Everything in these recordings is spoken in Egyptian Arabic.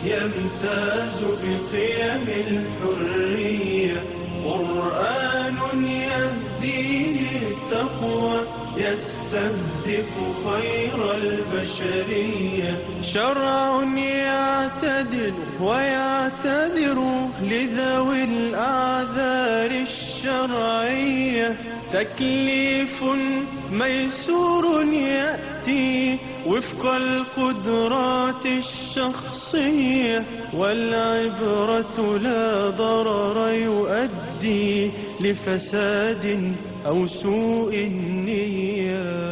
يمتاز بقيم الحرية قرآن يهدي للتقوى يستهدف خير البشرية شرع يعتدل ويعتذر لذوي الأعذار الشرعية تكليف ميسور يأتي وفق القدرات الشخصية والعبرة لا ضرر يؤدي لفساد أو سوء النية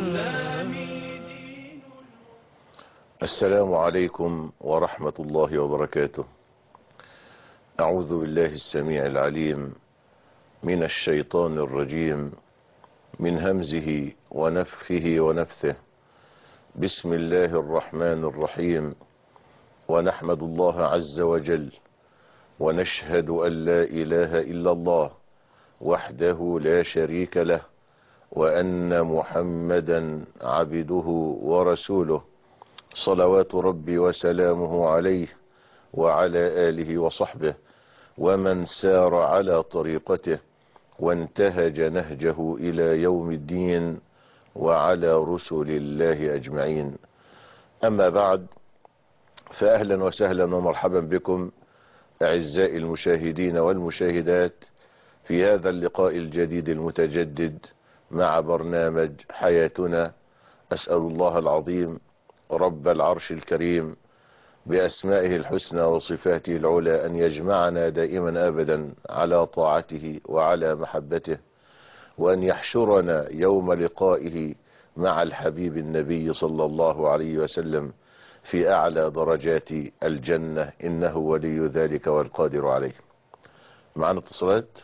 السلام عليكم ورحمة الله وبركاته أعوذ بالله السميع العليم من الشيطان الرجيم من همزه ونفخه ونفثه بسم الله الرحمن الرحيم ونحمد الله عز وجل ونشهد أن لا إله إلا الله وحده لا شريك له وأن محمدا عبده ورسوله صلوات ربي وسلامه عليه وعلى آله وصحبه ومن سار على طريقته وانتهج نهجه إلى يوم الدين وعلى رسل الله أجمعين أما بعد فأهلا وسهلا ومرحبا بكم أعزائي المشاهدين والمشاهدات في هذا اللقاء الجديد المتجدد مع برنامج حياتنا أسأل الله العظيم رب العرش الكريم بأسمائه الحسنى وصفاته العلى أن يجمعنا دائما أبدا على طاعته وعلى محبته وأن يحشرنا يوم لقائه مع الحبيب النبي صلى الله عليه وسلم في أعلى درجات الجنة إنه ولي ذلك والقادر عليه معنا اتصالات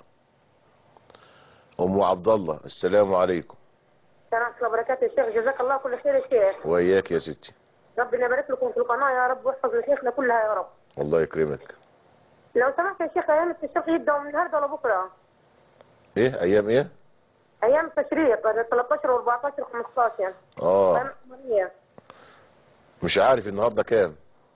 أم عبد الله السلام عليكم ورحمة الله وبركاته يا شيخ جزاك الله كل خير يا شيخ وإياك يا ستي ربنا يبارك لكم في القناة يا رب واحفظ لشيخنا كلها يا رب الله يكرمك لو سمحت يا شيخ أيام التشريق يبدأوا من النهاردة ولا بكرة؟ إيه أيام إيه أيام التشريق 13 و14 و15 آه مش عارف النهاردة كام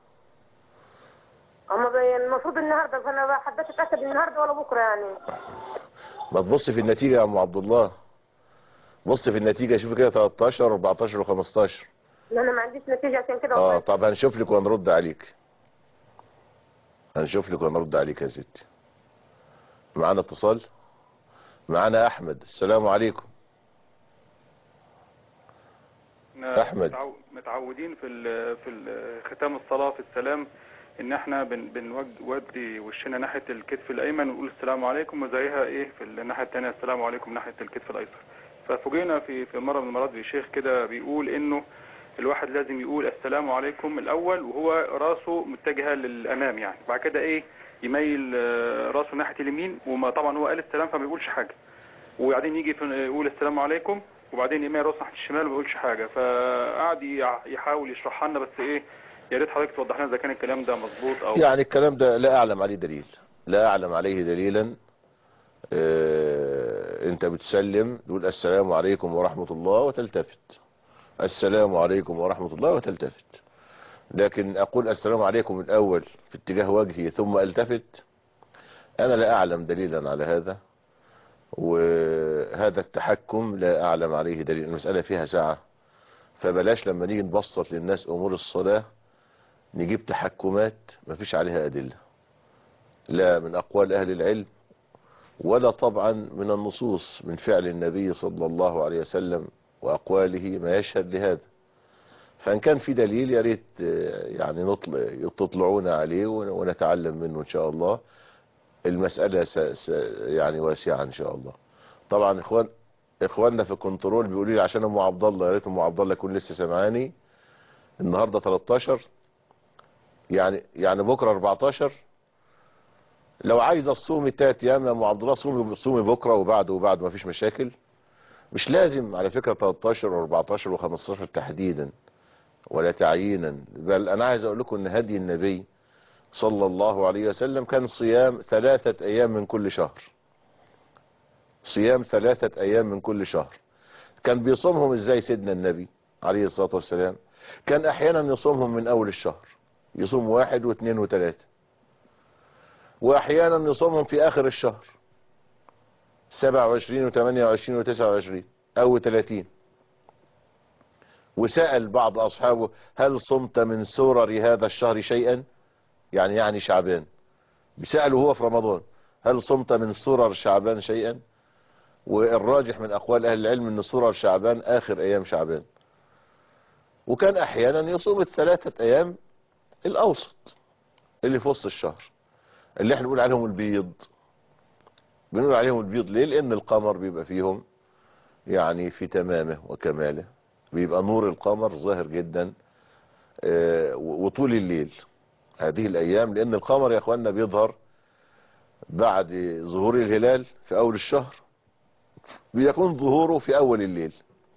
هم المفروض النهاردة فأنا حبيت أتأكد النهاردة ولا بكرة يعني ما تبص في النتيجة يا أم عبد الله بص في النتيجة شوف كده 13 14 و15 أنا ما عنديش نتيجة عشان كده اه والله. طب هنشوف لك ونرد عليك هنشوف لك ونرد عليك يا ستي معانا اتصال معانا احمد السلام عليكم احنا أحمد. متعو- متعودين في ال في ال ختام الصلاة في السلام ان احنا بن بنودي وشنا ناحية الكتف الايمن ونقول السلام عليكم وزيها ايه في الناحية التانية السلام عليكم ناحية الكتف الايسر ففوجئنا في في مرة من المرات بشيخ كده بيقول انه الواحد لازم يقول السلام عليكم الاول وهو راسه متجهة للامام يعني بعد كده ايه يميل آه، راسه ناحية اليمين وما طبعا هو قال السلام فما بيقولش حاجة وبعدين يجي في- يقول السلام عليكم وبعدين يميل راسه ناحيه الشمال وما يقولش حاجه فقعد يع- يحاول يشرحها لنا بس ايه يا ريت حضرتك توضح لنا اذا كان الكلام ده مظبوط او يعني الكلام ده لا اعلم عليه دليل لا اعلم عليه دليلا اه انت بتسلم تقول السلام عليكم ورحمة الله وتلتفت السلام عليكم ورحمة الله وتلتفت لكن اقول السلام عليكم الاول في اتجاه وجهي ثم التفت انا لا اعلم دليلا على هذا وهذا التحكم لا اعلم عليه دليل المسألة فيها ساعة فبلاش لما نيجي نبسط للناس امور الصلاة نجيب تحكمات مفيش عليها ادلة لا من اقوال اهل العلم ولا طبعا من النصوص من فعل النبي صلى الله عليه وسلم واقواله ما يشهد لهذا فان كان في دليل يا ريت آه، يعني نطلع تطلعونا عليه ون- ونتعلم منه ان شاء الله المسألة س... س... يعني واسعة ان شاء الله طبعا اخوان اخواننا في الكنترول بيقولوا لي عشان ام عبد الله يا ريت ام عبد الله يكون لسه سامعاني النهارده 13 يعني يعني بكره 14 لو عايز الصوم التلات ايام يا ام عبد الله صومي صومي بكره وبعد وبعد ما فيش مشاكل مش لازم على فكره 13 و14 و15 تحديدا ولا تعيينا بل انا عايز اقول لكم ان هدي النبي صلى الله عليه وسلم كان صيام ثلاثة ايام من كل شهر صيام ثلاثة ايام من كل شهر كان بيصومهم ازاي سيدنا النبي عليه الصلاة والسلام كان احيانا يصومهم من اول الشهر يصوم واحد واثنين وثلاثة واحيانا يصومهم في اخر الشهر سبعة وعشرين وثمانية وعشرين وتسعة وعشرين او ثلاثين وسأل بعض اصحابه هل صمت من سورر هذا الشهر شيئا يعني يعني شعبان بيسأله هو في رمضان هل صمت من سورر شعبان شيئا والراجح من اقوال اهل العلم ان سورر شعبان اخر ايام شعبان وكان احيانا يصوم الثلاثة ايام الاوسط اللي في وسط الشهر اللي احنا بنقول عليهم البيض بنقول عليهم البيض ليه لان القمر بيبقى فيهم يعني في تمامه وكماله بيبقى نور القمر ظاهر جدا آه، وطول الليل هذه الايام لان القمر يا اخواننا بيظهر بعد ظهور الهلال في اول الشهر بيكون ظهوره في اول الليل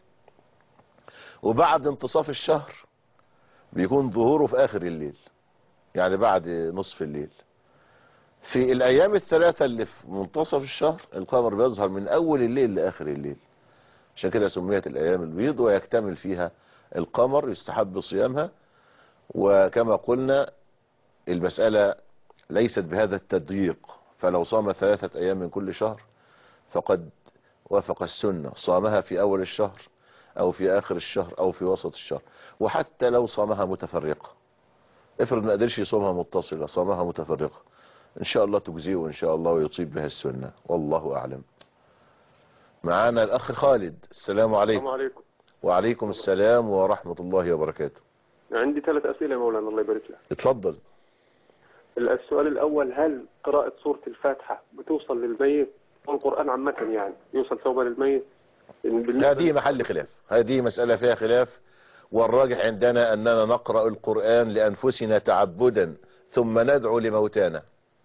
وبعد انتصاف الشهر بيكون ظهوره في اخر الليل يعني بعد نصف الليل في الايام الثلاثة اللي في منتصف الشهر القمر بيظهر من اول الليل لاخر الليل عشان كده سميت الايام البيض ويكتمل فيها القمر يستحب صيامها وكما قلنا المسألة ليست بهذا التضييق فلو صام ثلاثة ايام من كل شهر فقد وافق السنة صامها في اول الشهر او في اخر الشهر او في وسط الشهر وحتى لو صامها متفرقة افرض ما قدرش يصومها متصلة صامها متفرقة ان شاء الله تجزيه وان شاء الله ويطيب بها السنة والله اعلم معانا الاخ خالد السلام عليكم السلام عليكم وعليكم السلام ورحمة الله وبركاته عندي ثلاث أسئلة يا مولانا الله يبارك لك اتفضل السؤال الأول هل قراءة سورة الفاتحة بتوصل للميت والقرآن عامة يعني يوصل ثوبا للميت بالنسبة هذه محل خلاف هذه مسألة فيها خلاف والراجح عندنا أننا نقرأ القرآن لأنفسنا تعبدا ثم ندعو لموتانا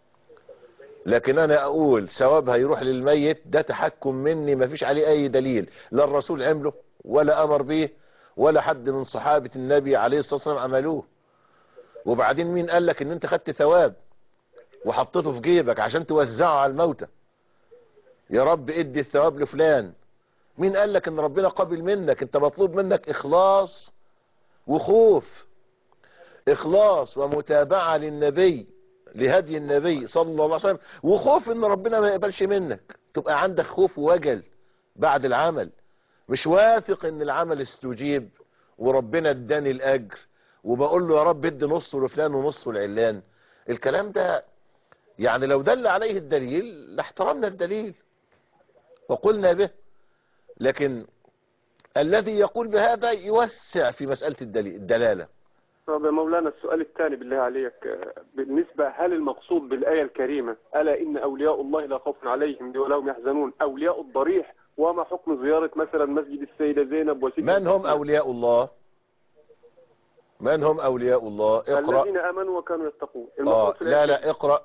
لكن أنا أقول ثوابها يروح للميت ده تحكم مني ما فيش عليه أي دليل لا الرسول عمله ولا أمر به ولا حد من صحابة النبي عليه الصلاة والسلام عملوه وبعدين مين قال لك ان انت خدت ثواب وحطيته في جيبك عشان توزعه على الموتى يا رب ادي الثواب لفلان مين قال لك ان ربنا قبل منك انت مطلوب منك اخلاص وخوف اخلاص ومتابعة للنبي لهدي النبي صلى الله عليه وسلم وخوف ان ربنا ما يقبلش منك تبقى عندك خوف ووجل بعد العمل مش واثق ان العمل استجيب وربنا اداني الاجر وبقول له يا رب ادي نصه لفلان ونصه لعلان الكلام ده يعني لو دل عليه الدليل لاحترمنا الدليل وقلنا به لكن الذي يقول بهذا يوسع في مسألة الدليل الدلالة طب يا مولانا السؤال الثاني بالله عليك آه، بالنسبة هل المقصود بالآية الكريمة ألا إن أولياء الله لا خوف عليهم ولا هم يحزنون أولياء الضريح وما حكم زيارة مثلا مسجد السيدة زينب وسيدة من هم أولياء الله من هم أولياء الله اقرأ الذين آمنوا وكانوا يتقون آه المقصود في لا الآية لا اقرأ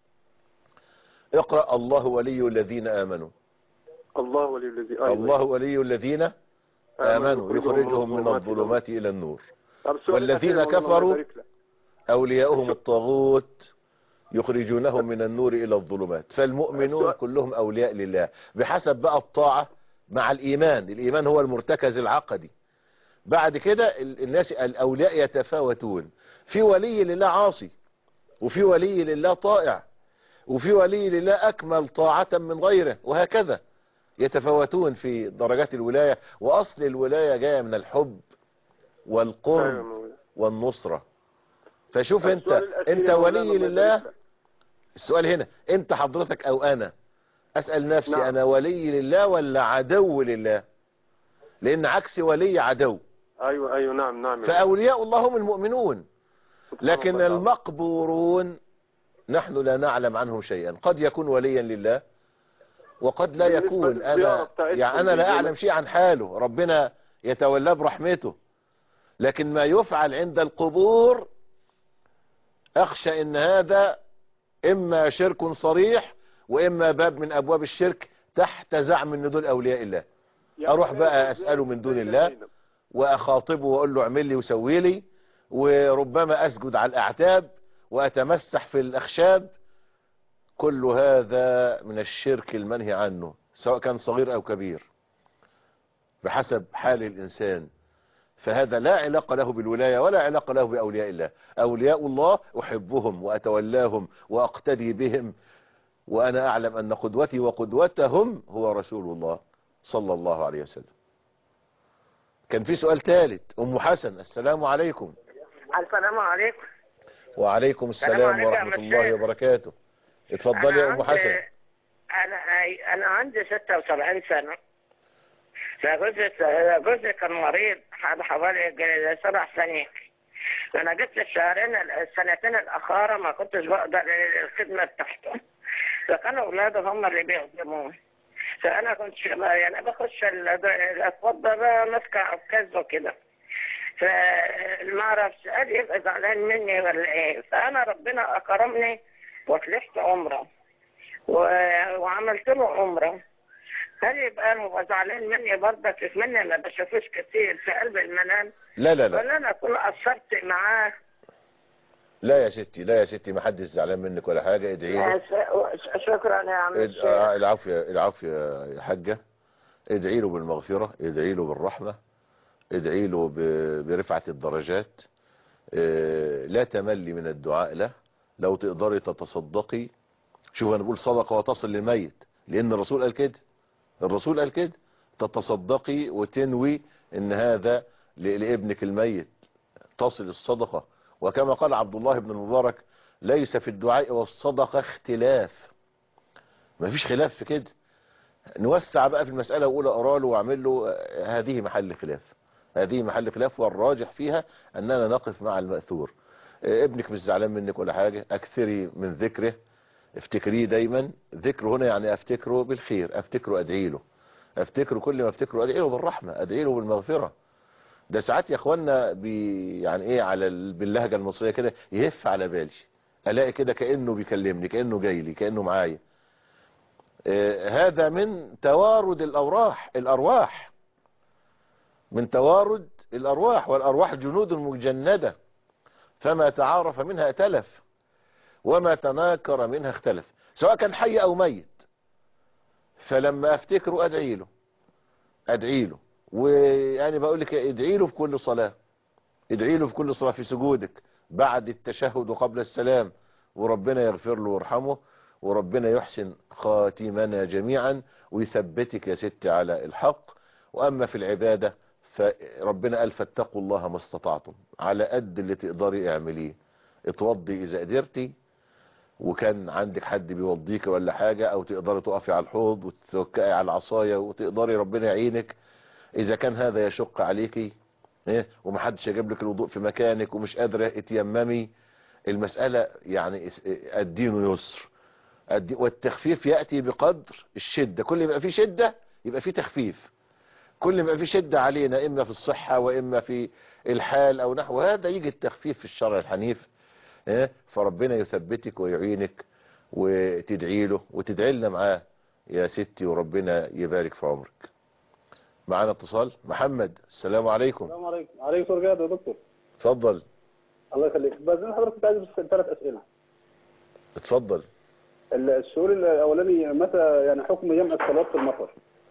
اقرأ الله ولي الذين آمنوا الله ولي الذي آمن الله ولي الذين آمنوا يخرجهم من الظلمات إلى النور طب السؤال والذين الأخير يا مولانا، الله كفروا يبارك لك. أولياؤهم الطاغوت يخرجونهم من النور إلى الظلمات فالمؤمنون السؤال- كلهم أولياء لله بحسب بقى الطاعة مع الإيمان الإيمان هو المرتكز العقدي بعد كده ال- الناس الأولياء يتفاوتون في ولي لله عاصي وفي ولي لله طائع وفي ولي لله أكمل طاعة من غيره وهكذا يتفاوتون في درجات الولاية وأصل الولاية جاية من الحب أيوة والقرب يا مولانا. والنصرة فشوف انت السؤال الأخير انت يا مولانا، ولي الله لله يبارك لك. السؤال هنا انت حضرتك او انا اسأل نفسي نعم. انا ولي لله ولا عدو لله لان عكس ولي عدو أيوة أيوة نعم نعم يا فاولياء الله هم المؤمنون سبحان لكن الله. المقبورون نحن لا نعلم عنهم شيئا قد يكون وليا لله وقد لا بالنسبة يكون للزيارة انا بتاعتكم يعني انا لا بالزيارة. اعلم شيء عن حاله ربنا يتولاه برحمته لكن ما يفعل عند القبور اخشى ان هذا اما شرك صريح واما باب من ابواب الشرك تحت زعم ان دول اولياء الله يعني اروح بقى زيارة اساله من دون السيدة الله زينب. واخاطبه واقول له اعمل لي وسوي لي وربما اسجد على الاعتاب واتمسح في الاخشاب كل هذا من الشرك المنهي عنه سواء كان صغير او كبير بحسب حال الانسان فهذا لا علاقة له بالولاية ولا علاقة له بأولياء الله أولياء الله أحبهم وأتولاهم وأقتدي بهم وأنا أعلم أن قدوتي وقدوتهم هو رسول الله صلى الله عليه وسلم كان في سؤال ثالث أم حسن السلام عليكم السلام عليكم وعليكم السلام السلام عليكم يا ورحمة الله مشايخ. وبركاته اتفضلي يا أنا أم عندي- حسن انا انا عندي 76 سنه فجوزي جوزي كان مريض حوالي حوالي سبع سنين انا جبت الشهرين السنتين الاخيره ما كنتش بقدر الخدمه بتاعته فكانوا اولاده هم اللي بيخدموه فانا كنت يعني بخش ال- اتوضى بقى ماسكه عكاز وكده فما اعرفش قال يبقى زعلان مني ولا ايه فانا ربنا اكرمني وطلعت عمره و- وعملت له عمره هل يبقى هو زعلان مني برضك مني ما بشوفوش كتير في قلب المنام لا لا لا ولا انا اكون قصرت معاه لا يا ستي لا يا ستي ما حدش زعلان منك ولا حاجة ادعي له ش- شكرا يا عم اد- الشيخ آه، العفو يا العفو يا حاجة ادعي له بالمغفرة ادعي له بالرحمة ادعي له ب- برفعة الدرجات اه، لا تملي من الدعاء له لو تقدري تتصدقي شوف انا بقول صدقة وتصل للميت لان الرسول قال كده الرسول قال كده تتصدقي وتنوي ان هذا ل- لابنك الميت تصل الصدقة وكما قال عبد الله بن المبارك ليس في الدعاء والصدقة اختلاف ما فيش خلاف في كده نوسع بقى في المسألة وأقول أقرأ له وأعمل له آه، هذه محل خلاف هذه محل خلاف والراجح فيها أننا نقف مع المأثور آه، ابنك مش زعلان منك ولا حاجة أكثري من ذكره افتكريه دايما ذكره هنا يعني أفتكره بالخير أفتكره أدعي له أفتكره كل ما أفتكره أدعي له بالرحمة أدعي له بالمغفرة ده ساعات يا اخوانا بي يعني ايه على ال- باللهجه المصريه كده يهف على بالي الاقي كده كانه بيكلمني كانه جاي لي كانه معايا آه هذا من توارد الارواح الارواح من توارد الارواح والارواح جنود مجنده فما تعارف منها ائتلف وما تناكر منها اختلف سواء كان حي او ميت فلما افتكره ادعي له ادعي له ويعني بقول لك ادعي له في كل صلاة ادعي له في كل صلاة في سجودك بعد التشهد وقبل السلام وربنا يغفر له ويرحمه وربنا يحسن خاتمنا جميعا ويثبتك يا ستي على الحق واما في العبادة فربنا قال فاتقوا الله ما استطعتم على قد اللي تقدري اعمليه اتوضي اذا قدرتي وكان عندك حد بيوضيك ولا حاجة او تقدري تقفي على الحوض وتتوكئي على العصاية وتقدري ربنا يعينك اذا كان هذا يشق عليكي ايه ومحدش يجيب لك الوضوء في مكانك ومش قادرة اتيممي المسألة يعني اس- الدين يسر الدي- والتخفيف يأتي بقدر الشدة كل ما يبقى فيه شدة يبقى فيه تخفيف كل ما يبقى فيه شدة علينا اما في الصحة واما في الحال او نحو هذا يجي التخفيف في الشرع الحنيف ايه فربنا يثبتك ويعينك وتدعي له وتدعي لنا معاه يا ستي وربنا يبارك في عمرك معانا اتصال محمد السلام عليكم السلام عليكم عليكم السلام يا دكتور اتفضل الله يخليك بس انا حضرتك كنت عايز بس ثلاث اسئله اتفضل السؤال الاولاني متى يعني حكم جمع الصلاه في المطر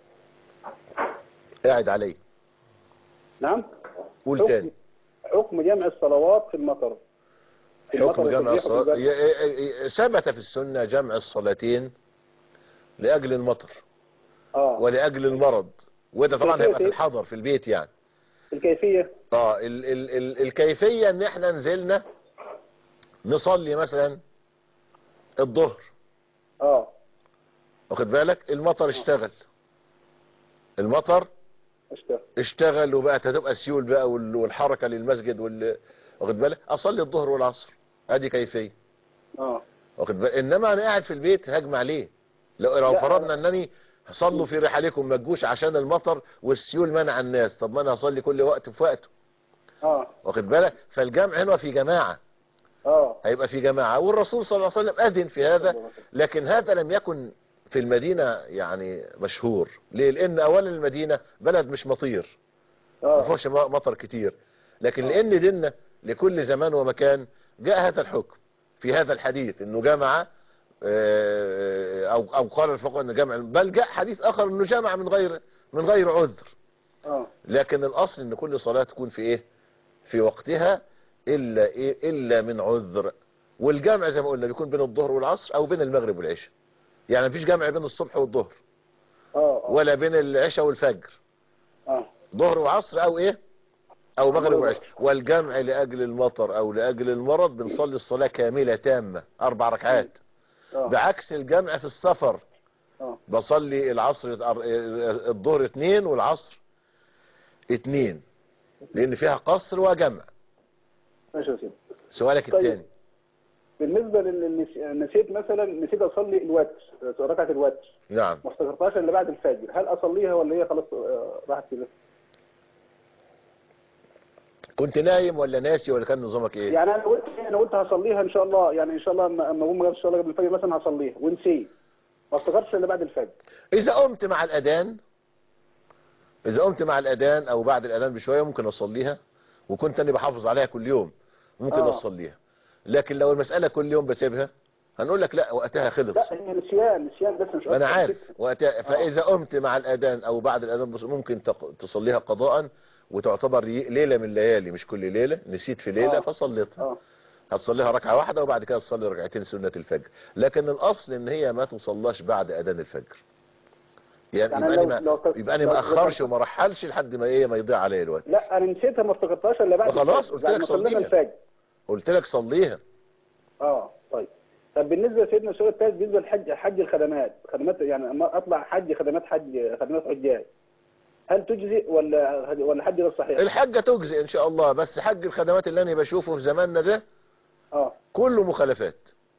قاعد علي نعم قول حكم- تاني حكم جمع الصلوات في المطر في المطر حكم جمع والتسبيح الصلاة والبرد. ي- ي- ثبت في السنة جمع الصلاتين لأجل المطر اه ولأجل المرض وده طبعا كيفية هيبقى في إيه؟ الحضر في البيت يعني الكيفيه اه ال ال ال الكيفية ان احنا نزلنا نصلي مثلا الظهر اه واخد بالك المطر اشتغل المطر اشتغل اشتغل وبقت هتبقى سيول بقى وال- والحركة للمسجد وال واخد بالك اصلي الظهر والعصر ادي كيفية اه واخد بالك انما انا قاعد في البيت هجمع ليه لو لو لا، فرضنا انني صلوا في رحالكم ما تجوش عشان المطر والسيول منع الناس طب ما انا هصلي كل وقت في وقته اه واخد بالك فالجمع هنا في جماعة اه هيبقى في جماعة والرسول صلى الله عليه وسلم أذن في هذا لكن هذا لم يكن في المدينة يعني مشهور ليه لأن أولا المدينة بلد مش مطير ما اه فيهوش م- مطر كتير لكن لأن ديننا لكل زمان ومكان جاء هذا الحكم في هذا الحديث انه جمع آه، او او قال الفقهاء انه جمع بل جاء حديث اخر انه جمع من غير من غير عذر اه لكن الاصل ان كل صلاة تكون في ايه في وقتها الا ايه الا من عذر والجمع زي ما قلنا بيكون بين الظهر والعصر او بين المغرب والعشاء يعني مفيش جمع بين الصبح والظهر اه اه ولا بين العشاء والفجر اه ظهر وعصر او ايه او مغرب مغرب وعشاء والجمع لاجل المطر او لاجل المرض بنصلي الصلاة كاملة تامة اربع ركعات اه بعكس الجمع في السفر اه بصلي العصر الظهر اتنين والعصر اتنين لان فيها قصر وجمع ماشي يا سيدي سؤالك طيب. الثاني بالنسبه لل نسيت مثلا نسيت اصلي الوتر ركعه الوتر نعم ما افتكرتهاش الا بعد الفجر هل اصليها ولا هي خلاص آه، راحت كده كنت نايم ولا ناسي ولا كان نظامك ايه يعني انا قلت انا قلت هصليها ان شاء الله يعني ان شاء الله اما أما اقوم ان شاء الله قبل الفجر مثلا هصليها ونسيت ما افتكرتش الا بعد الفجر اذا قمت مع الاذان اذا قمت مع الاذان او بعد الاذان بشوية ممكن اصليها وكنت انا بحافظ عليها كل يوم ممكن آه. اصليها لكن لو المسألة كل يوم بسيبها هنقول لك لا وقتها خلص لا هي نسيان نسيان بس مش ما انا أكتر. عارف وقتها فاذا قمت مع الاذان او بعد الاذان بس ممكن تق- تصليها قضاء وتعتبر ي- ليلة من الليالي مش كل ليلة نسيت في ليلة آه. فصليتها اه هتصليها ركعة واحدة وبعد كده تصلي ركعتين سنة الفجر لكن الاصل ان هي ما تصلاش بعد اذان الفجر يعني, يعني يبقى لو- انا ما لو ت- يبقى انا لو- ما اخرش لو- وما رحلش لحد ما ايه ما يضيع عليا الوقت لا انا نسيتها ما افتكرتهاش الا بعد خلاص، الفجر. قلت بعد لك ما صلينا صليها. الفجر قلت لك صليها اه طيب طب بالنسبه لسيدنا السؤال الثالث بالنسبه لحج حج الخدمات خدمات يعني اما اطلع حج خدمات حج خدمات حجاج هل تجزئ ولا ولا حج غير صحيح؟ الحجة تجزي ان شاء الله بس حج الخدمات اللي انا بشوفه في زماننا ده اه كله مخالفات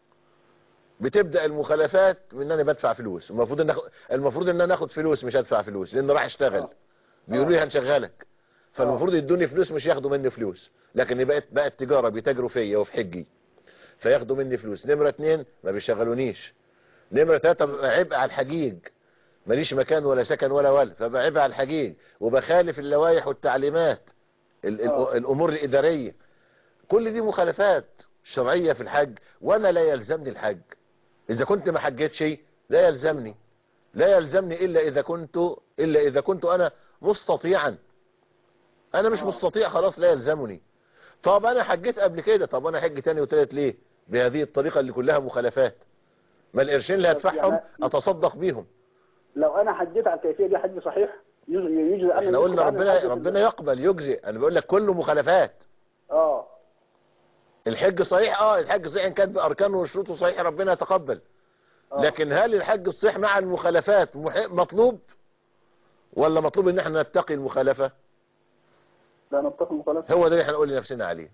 بتبدأ المخالفات من ان انا بدفع فلوس المفروض ان أخ- المفروض ان انا اخد فلوس مش هدفع فلوس لان راح اشتغل آه. بيقولوا لي هنشغلك فالمفروض يدوني فلوس مش ياخدوا مني فلوس لكن بقت بقت تجارة بيتاجروا فيا وفي حجي فياخدوا مني فلوس نمرة اتنين ما بيشغلونيش نمرة تلاتة ببقى عبء على الحجيج ماليش مكان ولا سكن ولا ولا فبقى عبء على الحجيج وبخالف اللوائح والتعليمات ال- ال- آه. الامور الادارية كل دي مخالفات شرعية في الحج وانا لا يلزمني الحج اذا كنت ما حجتش لا يلزمني لا يلزمني الا اذا كنت الا اذا كنت انا مستطيعا انا مش مستطيع خلاص لا يلزمني طب انا حجيت قبل كده طب انا حج تاني وتالت ليه بهذه الطريقة اللي كلها مخالفات ما القرشين اللي طب هدفعهم يعني- اتصدق بيهم لو انا حجيت على الكيفيه دي حج صحيح يجزئ يجزئ انا احنا يدخل قلنا عني ربنا الحج في ربنا ال- يقبل يجزي انا بقول لك كله مخالفات اه الحج صحيح اه الحج صحيح ان كان باركانه وشروطه صحيح ربنا يتقبل آه. لكن هل الحج الصحيح مع المخالفات مح- مطلوب ولا مطلوب ان احنا نتقي المخالفة لا نتفق المخالفه هو ده اللي احنا نقول لنفسنا عليه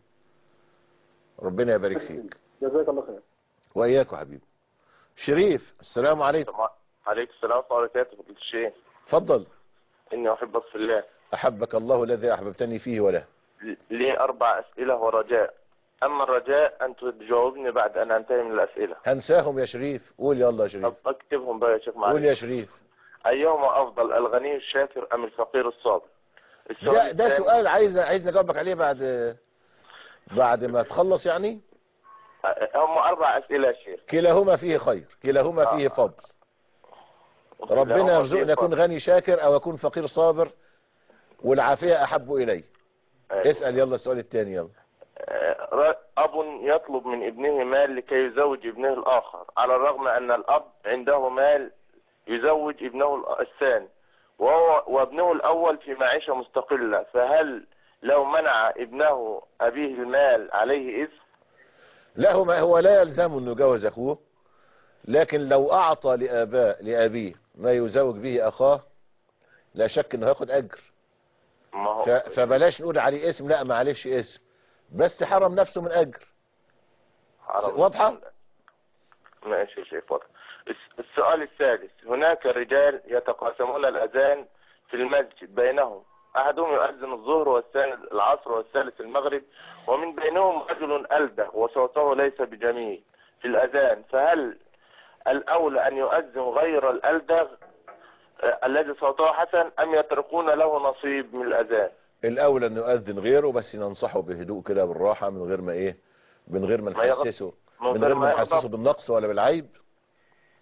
ربنا يبارك فيك جزاك الله خير واياك يا حبيبي شريف السلام عليكم عليك السلام ورحمة الله وبركاته فضيلة الشيخ اتفضل إني أحبك في الله احبك الله الذي احببتني فيه وله لي أربع أسئلة ورجاء أما الرجاء أن تجاوبني بعد أن أنتهي من الأسئلة هنساهم يا شريف قول يلا يا شريف طب أكتبهم بقى يا شيخ قول معلش يا شريف أيهما أفضل الغني الشاكر أم الفقير الصابر السؤال ده, ده الثاني- سؤال عايز عايز نجاوبك عليه بعد بعد ما تخلص يعني هم أربع أسئلة يا شيخ كلاهما فيه خير كلاهما فيه آه. فضل كلاهما ربنا فيه يرزقنا اكون فضل. غني شاكر او اكون فقير صابر والعافية احب الي أيوة. اسأل يلا السؤال الثاني يلا آه، ر- أب يطلب من ابنه مال لكي يزوج ابنه الآخر على الرغم أن الأب عنده مال يزوج ابنه ال- الثاني وهو وابنه الأول في معيشة مستقلة فهل لو منع ابنه أبيه المال عليه إثم لا هو ما هو لا يلزمه انه يجوز اخوه لكن لو اعطى لاباء لابيه ما يزوج به اخاه لا شك انه هياخد اجر ما هو ف- فبلاش نقول عليه اسم لا معلش اسم بس حرم نفسه من اجر حرام. واضحة؟ ماشي يا شيخ واضح الس- السؤال الثالث هناك رجال يتقاسمون الأذان في المسجد بينهم أحدهم يؤذن الظهر والثاني العصر والثالث المغرب ومن بينهم رجل ألدغ وصوته ليس بجميل في الأذان فهل الأولى أن يؤذن غير الألدغ آه، الذي صوته حسن أم يتركون له نصيب من الأذان الاولى انه يؤذن غيره بس ننصحه بهدوء كده بالراحة من غير ما ايه من غير ما ما يغ- نحسسه من من غير غير ما ما يغضب. نحسسه بالنقص ولا بالعيب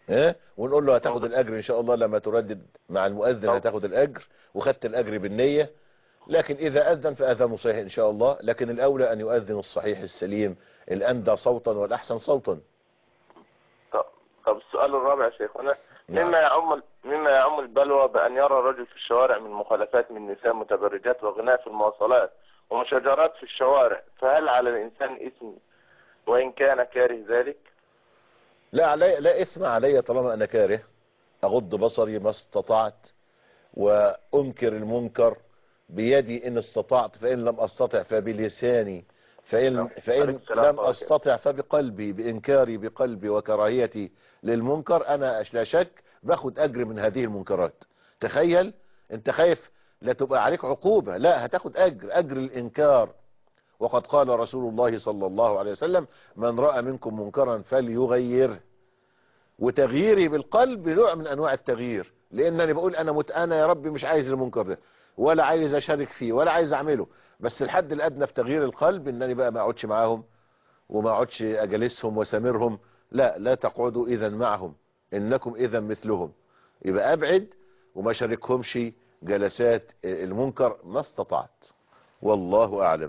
ها ونقول له هتاخد الاجر ان شاء الله لما تردد مع المؤذن هتاخد الاجر وخدت الاجر بالنية لكن اذا اذن فاذانه صحيح ان شاء الله لكن الاولى ان يؤذن الصحيح السليم الاندى صوتا والاحسن صوتا طب, طب السؤال الرابع يا شيخنا نعم. مما يعم مما يعم البلوى بأن يرى الرجل في الشوارع من مخالفات من نساء متبرجات وغناء في المواصلات ومشاجرات في الشوارع فهل على الإنسان إثم وإن كان كاره ذلك؟ لا علي لا اثم علي طالما انا كاره اغض بصري ما استطعت وانكر المنكر بيدي ان استطعت فان لم استطع فبلساني فان نعم. فان عليك السلام لم عليكم. استطع فبقلبي بانكاري بقلبي وكراهيتي للمنكر انا لا شك باخد اجر من هذه المنكرات تخيل انت خايف لا تبقى عليك عقوبة لا هتاخد اجر اجر الانكار وقد قال رسول الله صلى الله عليه وسلم من رأى منكم منكرا فليغيره وتغييري بالقلب نوع من انواع التغيير لانني بقول انا مت انا يا ربي مش عايز المنكر ده ولا عايز اشارك فيه ولا عايز اعمله بس الحد الادنى في تغيير القلب انني بقى ما اقعدش معاهم وما اقعدش اجلسهم وسامرهم لا لا تقعدوا اذا معهم انكم اذا مثلهم يبقى ابعد وما شاركهمش جلسات المنكر ما استطعت والله اعلم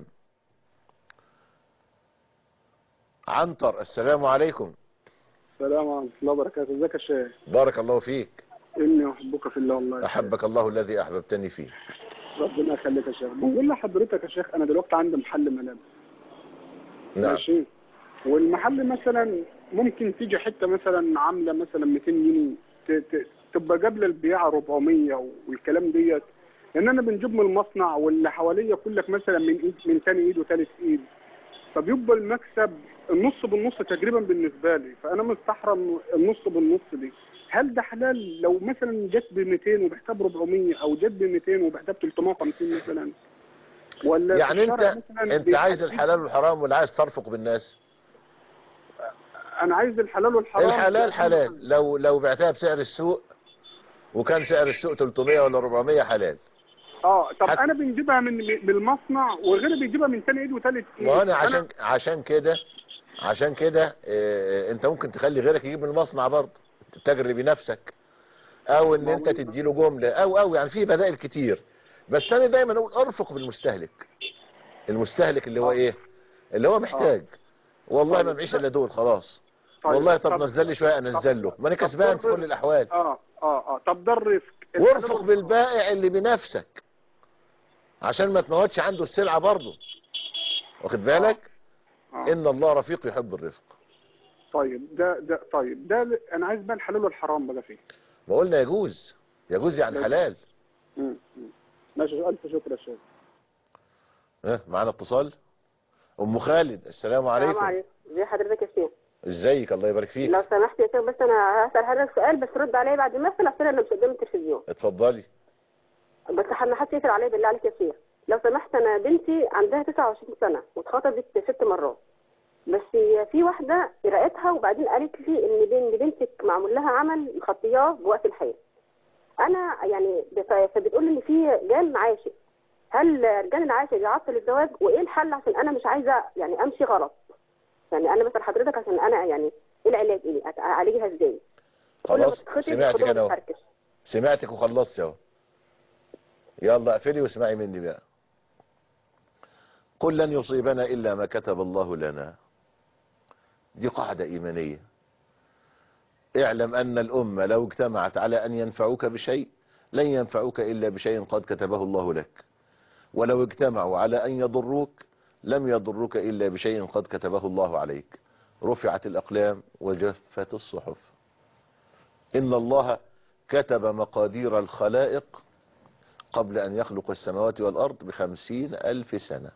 عنتر السلام عليكم السلام ورحمة الله وبركاته ازيك يا شيخ بارك الله فيك اني احبك في الله والله يا شيخ. احبك الله الذي احببتني فيه ربنا يخليك يا شيخ بقول لحضرتك يا شيخ انا دلوقتي عندي محل ملابس نعم ماشي والمحل مثلا ممكن تيجي حته مثلا عامله مثلا 200 جنيه ت- ت- تبقى قبل البيعه 400 والكلام ديت لان انا بنجيب من المصنع واللي حواليا كلك مثلا من ايد من ثاني ايد وثالث ايد فبيبقى المكسب النص بالنص تقريبا بالنسبه لي فانا مستحرم النص بالنص دي هل ده حلال لو مثلا جت ب 200 وبحتها ب 400 او جت ب 200 وبحتها ب 350 مثلا ولا يعني في انت الشرع مثلاً انت عايز بيحدد- الحلال والحرام ولا عايز ترفق بالناس انا عايز الحلال والحرام الحلال حلال لو لو بعتها بسعر السوق وكان سعر السوق 300 ولا 400 حلال اه طب حت- انا بنجيبها من من المصنع وغيري بيجيبها من ثاني ايد وثالث ايد ما انا عشان عشان كده عشان كده اه انت ممكن تخلي غيرك يجيب من المصنع برضه تجري بنفسك او ان انت تديله جملة او او يعني في بدائل كتير بس انا دايما اقول ارفق بالمستهلك المستهلك اللي هو ايه اللي هو محتاج والله ما معيش الا دول خلاص طيب، والله طب طب- نزل لي شويه انزل له ما انا كسبان في كل الاحوال اه اه اه طب ده الرفق وارفق بالبائع اللي بنفسك عشان ما تموتش عنده السلعة برضه واخد بالك آه. ان الله رفيق يحب الرفق طيب ده ده طيب ده ل- انا عايز بقى الحلال والحرام بقى فيه ما قلنا يجوز يجوز يعني لا. حلال مم، مم. ماشي الف شكر يا شيخ ها معانا اتصال ام خالد السلام عليكم السلام عليكم ازي حضرتك يا شيخ ازيك الله يبارك فيك لو سمحت يا شيخ بس انا هسال حضرتك سؤال بس رد عليا بعد ما اقفل عشان انا مش قدام التلفزيون اتفضلي بس ما حدش يقفل عليا بالله عليك يا شيخ لو سمحت انا بنتي عندها 29 سنه واتخطبت ست مرات بس في واحده قرأتها وبعدين قالت لي ان بن- بنتك معمول لها عمل مخطياه بوقت الحياه انا يعني ف- فبتقول لي ان في رجال عاشق هل رجال العاشق يعطل الزواج وايه الحل عشان انا مش عايزه يعني امشي غلط يعني انا بسال حضرتك عشان انا يعني ايه العلاج ايه أت- اعالجها ازاي كل ما خلاص تتخطب سمعتك خطوبة انا اهو بتفركش. سمعتك وخلصت اهو يلا اقفلي واسمعي مني بقى قل لن يصيبنا الا ما كتب الله لنا دي قاعدة ايمانية اعلم ان الامة لو اجتمعت على ان ينفعوك بشيء لن ينفعوك الا بشيء قد كتبه الله لك ولو اجتمعوا على ان يضروك لم يضروك الا بشيء قد كتبه الله عليك رفعت الاقلام وجفت الصحف ان الله كتب مقادير الخلائق قبل أن يخلق السماوات والأرض بخمسين ألف سنة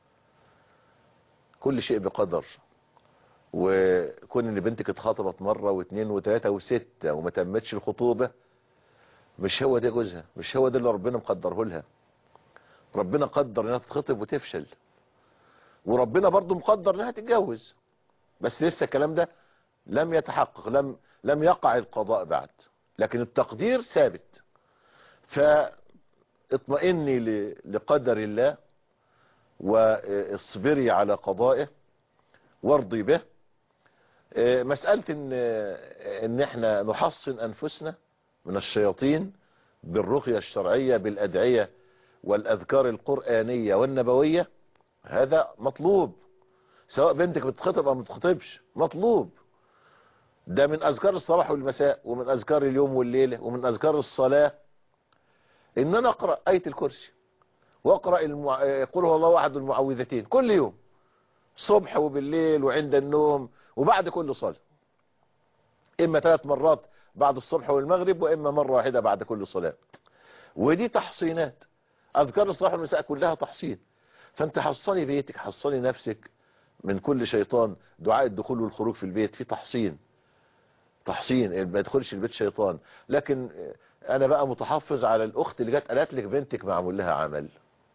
كل شيء بقدر وكون ان بنتك اتخطبت مرة واثنين وثلاثة وستة وما تمتش الخطوبة مش هو ده جوزها مش هو ده اللي ربنا مقدره لها ربنا قدر انها تتخطب وتفشل وربنا برضو مقدر انها تتجوز بس لسه الكلام ده لم يتحقق لم لم يقع القضاء بعد لكن التقدير ثابت فاطمئني ل- لقدر الله واصبري على قضائه وارضي به آه، مسألة ان ان احنا نحصن انفسنا من الشياطين بالرقية الشرعية بالادعية والاذكار القرآنية والنبوية هذا مطلوب سواء بنتك بتخطب او ما بتخطبش مطلوب ده من اذكار الصباح والمساء ومن اذكار اليوم والليلة ومن اذكار الصلاة ان انا اقرأ آية الكرسي واقرأ المع... قل هو الله احد المعوذتين كل يوم صبح وبالليل وعند النوم وبعد كل صلاة اما ثلاث مرات بعد الصبح والمغرب واما مرة واحدة بعد كل صلاة ودي تحصينات اذكار الصباح والمساء كلها تحصين فانت حصني بيتك حصني نفسك من كل شيطان دعاء الدخول والخروج في البيت في تحصين تحصين ما يدخلش البيت شيطان لكن انا بقى متحفظ على الاخت اللي جت قالت لك بنتك معمول لها عمل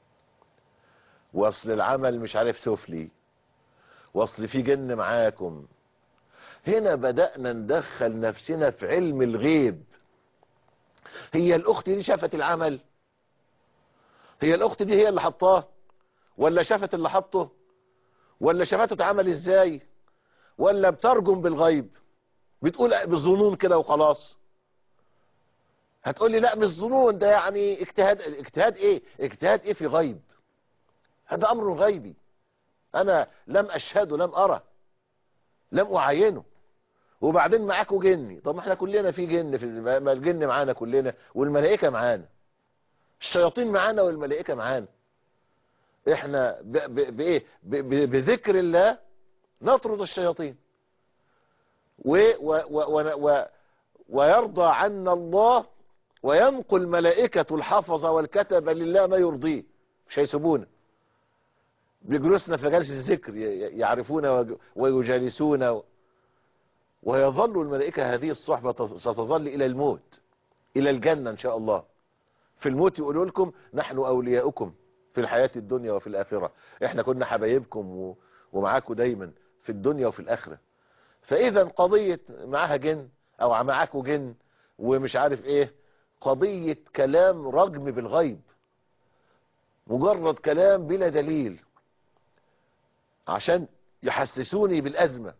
واصل العمل مش عارف سفلي واصل في جن معاكم هنا بدأنا ندخل نفسنا في علم الغيب هي الاخت دي شافت العمل هي الاخت دي هي اللي حطاه ولا شافت اللي حطه ولا شافته اتعمل ازاي ولا بترجم بالغيب بتقول بالظنون كده وخلاص هتقول لي لا مش ظنون ده يعني اجتهاد اجتهاد ايه اجتهاد ايه في غيب هذا امر غيبي انا لم اشهده لم ارى لم اعاينه وبعدين معاكوا جني طب ما احنا كلنا في جن في الم- ما الجن معانا كلنا والملائكه معانا الشياطين معانا والملائكه معانا احنا ب- ب- بايه ب- ب- بذكر الله نطرد الشياطين و و و و و ويرضى عنا الله وينقل ملائكة الحفظة والكتبة لله ما يرضيه مش هيسيبونا بيجلسنا في جلسة الذكر ي- ي- يعرفون ويج- ويجالسون و- ويظل الملائكة هذه الصحبة ت- ستظل إلى الموت إلى الجنة إن شاء الله في الموت يقولوا لكم نحن أولياؤكم في الحياة الدنيا وفي الآخرة احنا كنا حبايبكم و- ومعاكم دايما في الدنيا وفي الآخرة فإذا قضية معاها جن أو معاكوا جن ومش عارف إيه قضية كلام رجم بالغيب مجرد كلام بلا دليل عشان يحسسوني بالأزمة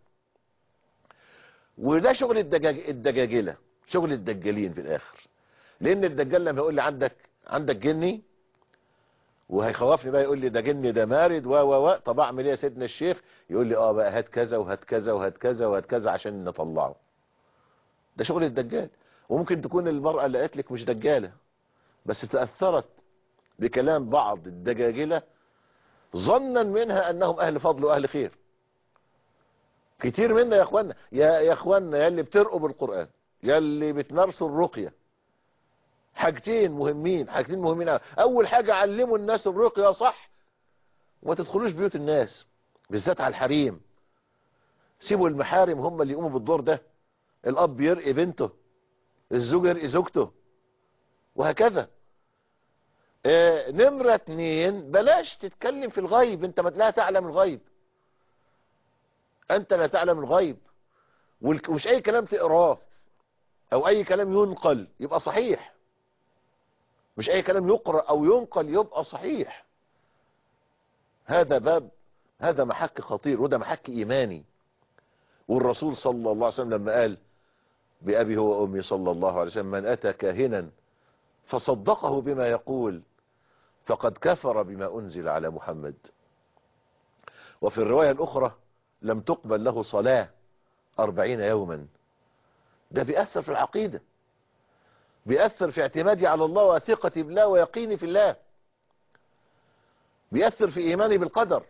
وده شغل الدجاج الدجاجلة شغل الدجالين في الآخر لأن الدجال لما يقول لي عندك عندك جني وهيخوفني بقى يقول لي ده جني ده مارد و و و طب اعمل ايه يا سيدنا الشيخ يقول لي اه بقى هات كذا وهات كذا وهات كذا وهات كذا عشان نطلعه ده شغل الدجال وممكن تكون المرأة اللي قالت لك مش دجالة بس تأثرت بكلام بعض الدجاجلة ظنا منها انهم اهل فضل واهل خير كتير منا يا اخوانا يا يا اخوانا يا اللي بترقوا بالقرآن يا اللي بتمارسوا الرقية حاجتين مهمين حاجتين مهمين أوي. اول حاجة علموا الناس الرقية صح وما تدخلوش بيوت الناس بالذات على الحريم سيبوا المحارم هم اللي يقوموا بالدور ده الاب يرقي بنته الزوج يرقي زوجته وهكذا آه نمرة اتنين بلاش تتكلم في الغيب انت ما لا تعلم الغيب انت لا تعلم الغيب والك- ومش اي كلام تقراه او اي كلام ينقل يبقى صحيح مش اي كلام يقرأ او ينقل يبقى صحيح هذا باب هذا محك خطير وده محك ايماني والرسول صلى الله عليه وسلم لما قال بأبي هو أمي صلى الله عليه وسلم من أتى كاهنا فصدقه بما يقول فقد كفر بما أنزل على محمد وفي الرواية الأخرى لم تقبل له صلاة أربعين يوما ده بيأثر في العقيدة بيأثر في اعتمادي على الله وثقتي بالله ويقيني في الله بيأثر في إيماني بالقدر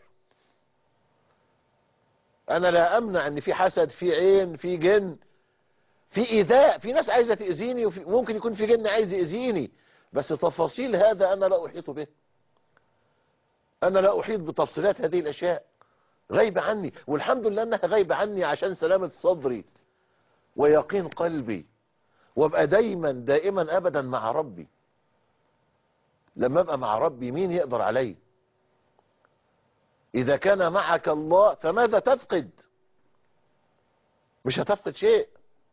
أنا لا أمنع أن في حسد في عين في جن في إيذاء في ناس عايزة تأذيني وفي ممكن يكون في جن عايز يأذيني بس تفاصيل هذا أنا لا أحيط به أنا لا أحيط بتفصيلات هذه الأشياء غايبة عني والحمد لله أنها غايبة عني عشان سلامة صدري ويقين قلبي وابقى دايما دائما أبدا مع ربي لما ابقى مع ربي مين يقدر علي إذا كان معك الله فماذا تفقد مش هتفقد شيء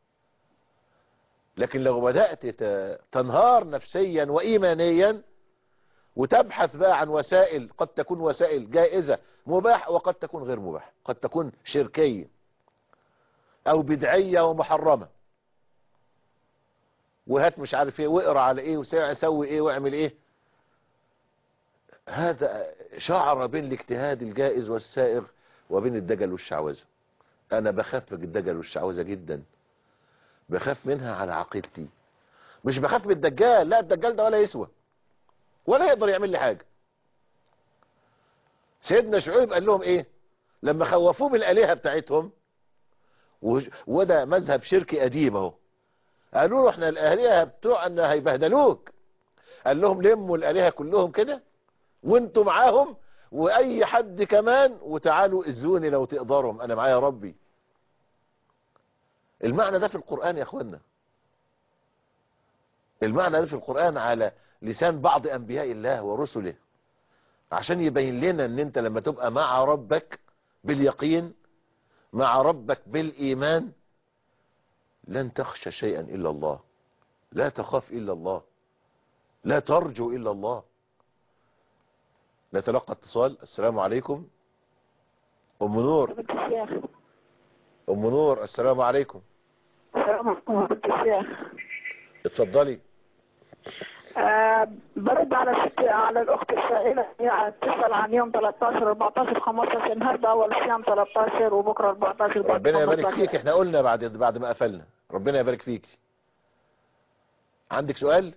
لكن لو بدأت ت- تنهار نفسيا وإيمانيا وتبحث بقى عن وسائل قد تكون وسائل جائزة مباح وقد تكون غير مباح قد تكون شركية او بدعية ومحرمة وهات مش عارف ايه واقرا على ايه وسوي ايه واعمل ايه هذا شعر بين الاجتهاد الجائز والسائغ وبين الدجل والشعوذة انا بخاف من الدجل والشعوذة جدا بخاف منها على عقيدتي مش بخاف من الدجال لا الدجال ده ولا يسوى ولا يقدر يعمل لي حاجة سيدنا شعيب قال لهم ايه لما خوفوه بالالهة بتاعتهم وج- وده مذهب شركي قديم اهو قالوا له احنا الالهة بتوعنا هيبهدلوك قال لهم لموا الالهة كلهم كده وانتوا معاهم واي حد كمان وتعالوا اذوني لو تقدروا انا معايا ربي المعنى ده في القرآن يا اخوانا المعنى ده في القرآن على لسان بعض انبياء الله ورسله عشان يبين لنا ان انت لما تبقى مع ربك باليقين مع ربك بالايمان لن تخشى شيئا الا الله لا تخاف الا الله لا ترجو الا الله نتلقى اتصال السلام عليكم ام نور الشيخ ام نور السلام عليكم السلام عليكم ورحمة الشيخ اتفضلي آه برد على الست على الأخت السائلة هي تسأل عن يوم 13 14 15 النهارده أول صيام 13 وبكرة 14 بعد ربنا يبارك 15. فيك احنا قلنا بعد بعد ما قفلنا ربنا يبارك فيك عندك سؤال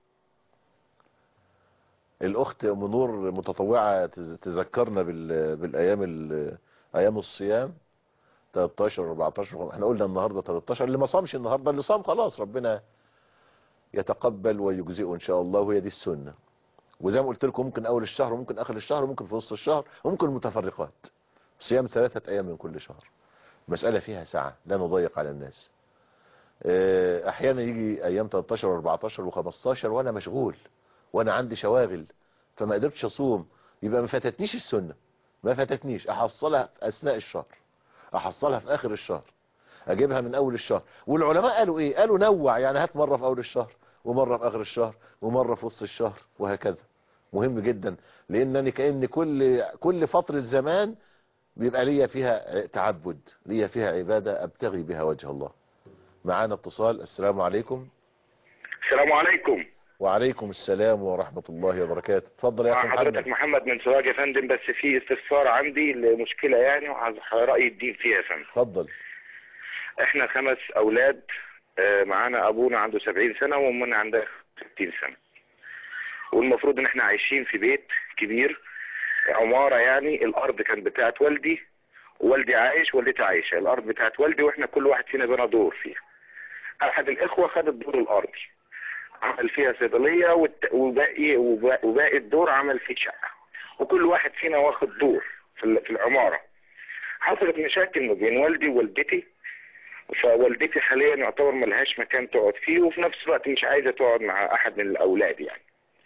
الاخت ام نور متطوعه تز- تذكرنا بال... بالايام ال... ايام الصيام 13 14 احنا قلنا النهارده 13 اللي ما صامش النهارده اللي صام خلاص ربنا يتقبل ويجزئه ان شاء الله وهي دي السنه وزي ما قلت لكم ممكن اول الشهر وممكن اخر الشهر وممكن في وسط الشهر وممكن متفرقات صيام ثلاثه ايام من كل شهر مسألة فيها ساعة لا نضيق على الناس آه، احيانا يجي ايام 13 و14 و15 وانا مشغول وانا عندي شواغل فما قدرتش اصوم يبقى ما فاتتنيش السنة ما فاتتنيش احصلها في اثناء الشهر احصلها في اخر الشهر اجيبها من اول الشهر والعلماء قالوا ايه قالوا نوع يعني هات مرة في اول الشهر ومرة في اخر الشهر ومرة في وسط الشهر وهكذا مهم جدا لانني كأن كل كل فترة زمان بيبقى ليا فيها تعبد ليا فيها عبادة ابتغي بها وجه الله معانا اتصال السلام عليكم السلام عليكم وعليكم السلام ورحمة الله وبركاته اتفضل يا اخي مع حضرتك محمد محمد من سراج يا فندم بس في استفسار عندي لمشكلة يعني وعايز رأي الدين فيها يا فندم اتفضل احنا خمس اولاد آه، معانا ابونا عنده 70 سنة وامنا عندها 60 سنة والمفروض ان احنا عايشين في بيت كبير عمارة يعني الارض كانت بتاعت والدي والدي عايش والدتي عايشة الارض بتاعت والدي واحنا كل واحد فينا بينا دور فيها احد الاخوة خد الدور الارضي عمل فيها صيدلية والت- وباقي وبا- وباقي الدور عمل فيه شقة وكل واحد فينا واخد دور في ال- في العمارة حصلت مشاكل ما بين والدي ووالدتي فوالدتي حاليا يعتبر ملهاش مكان تقعد فيه وفي نفس الوقت مش عايزة تقعد مع احد من الاولاد يعني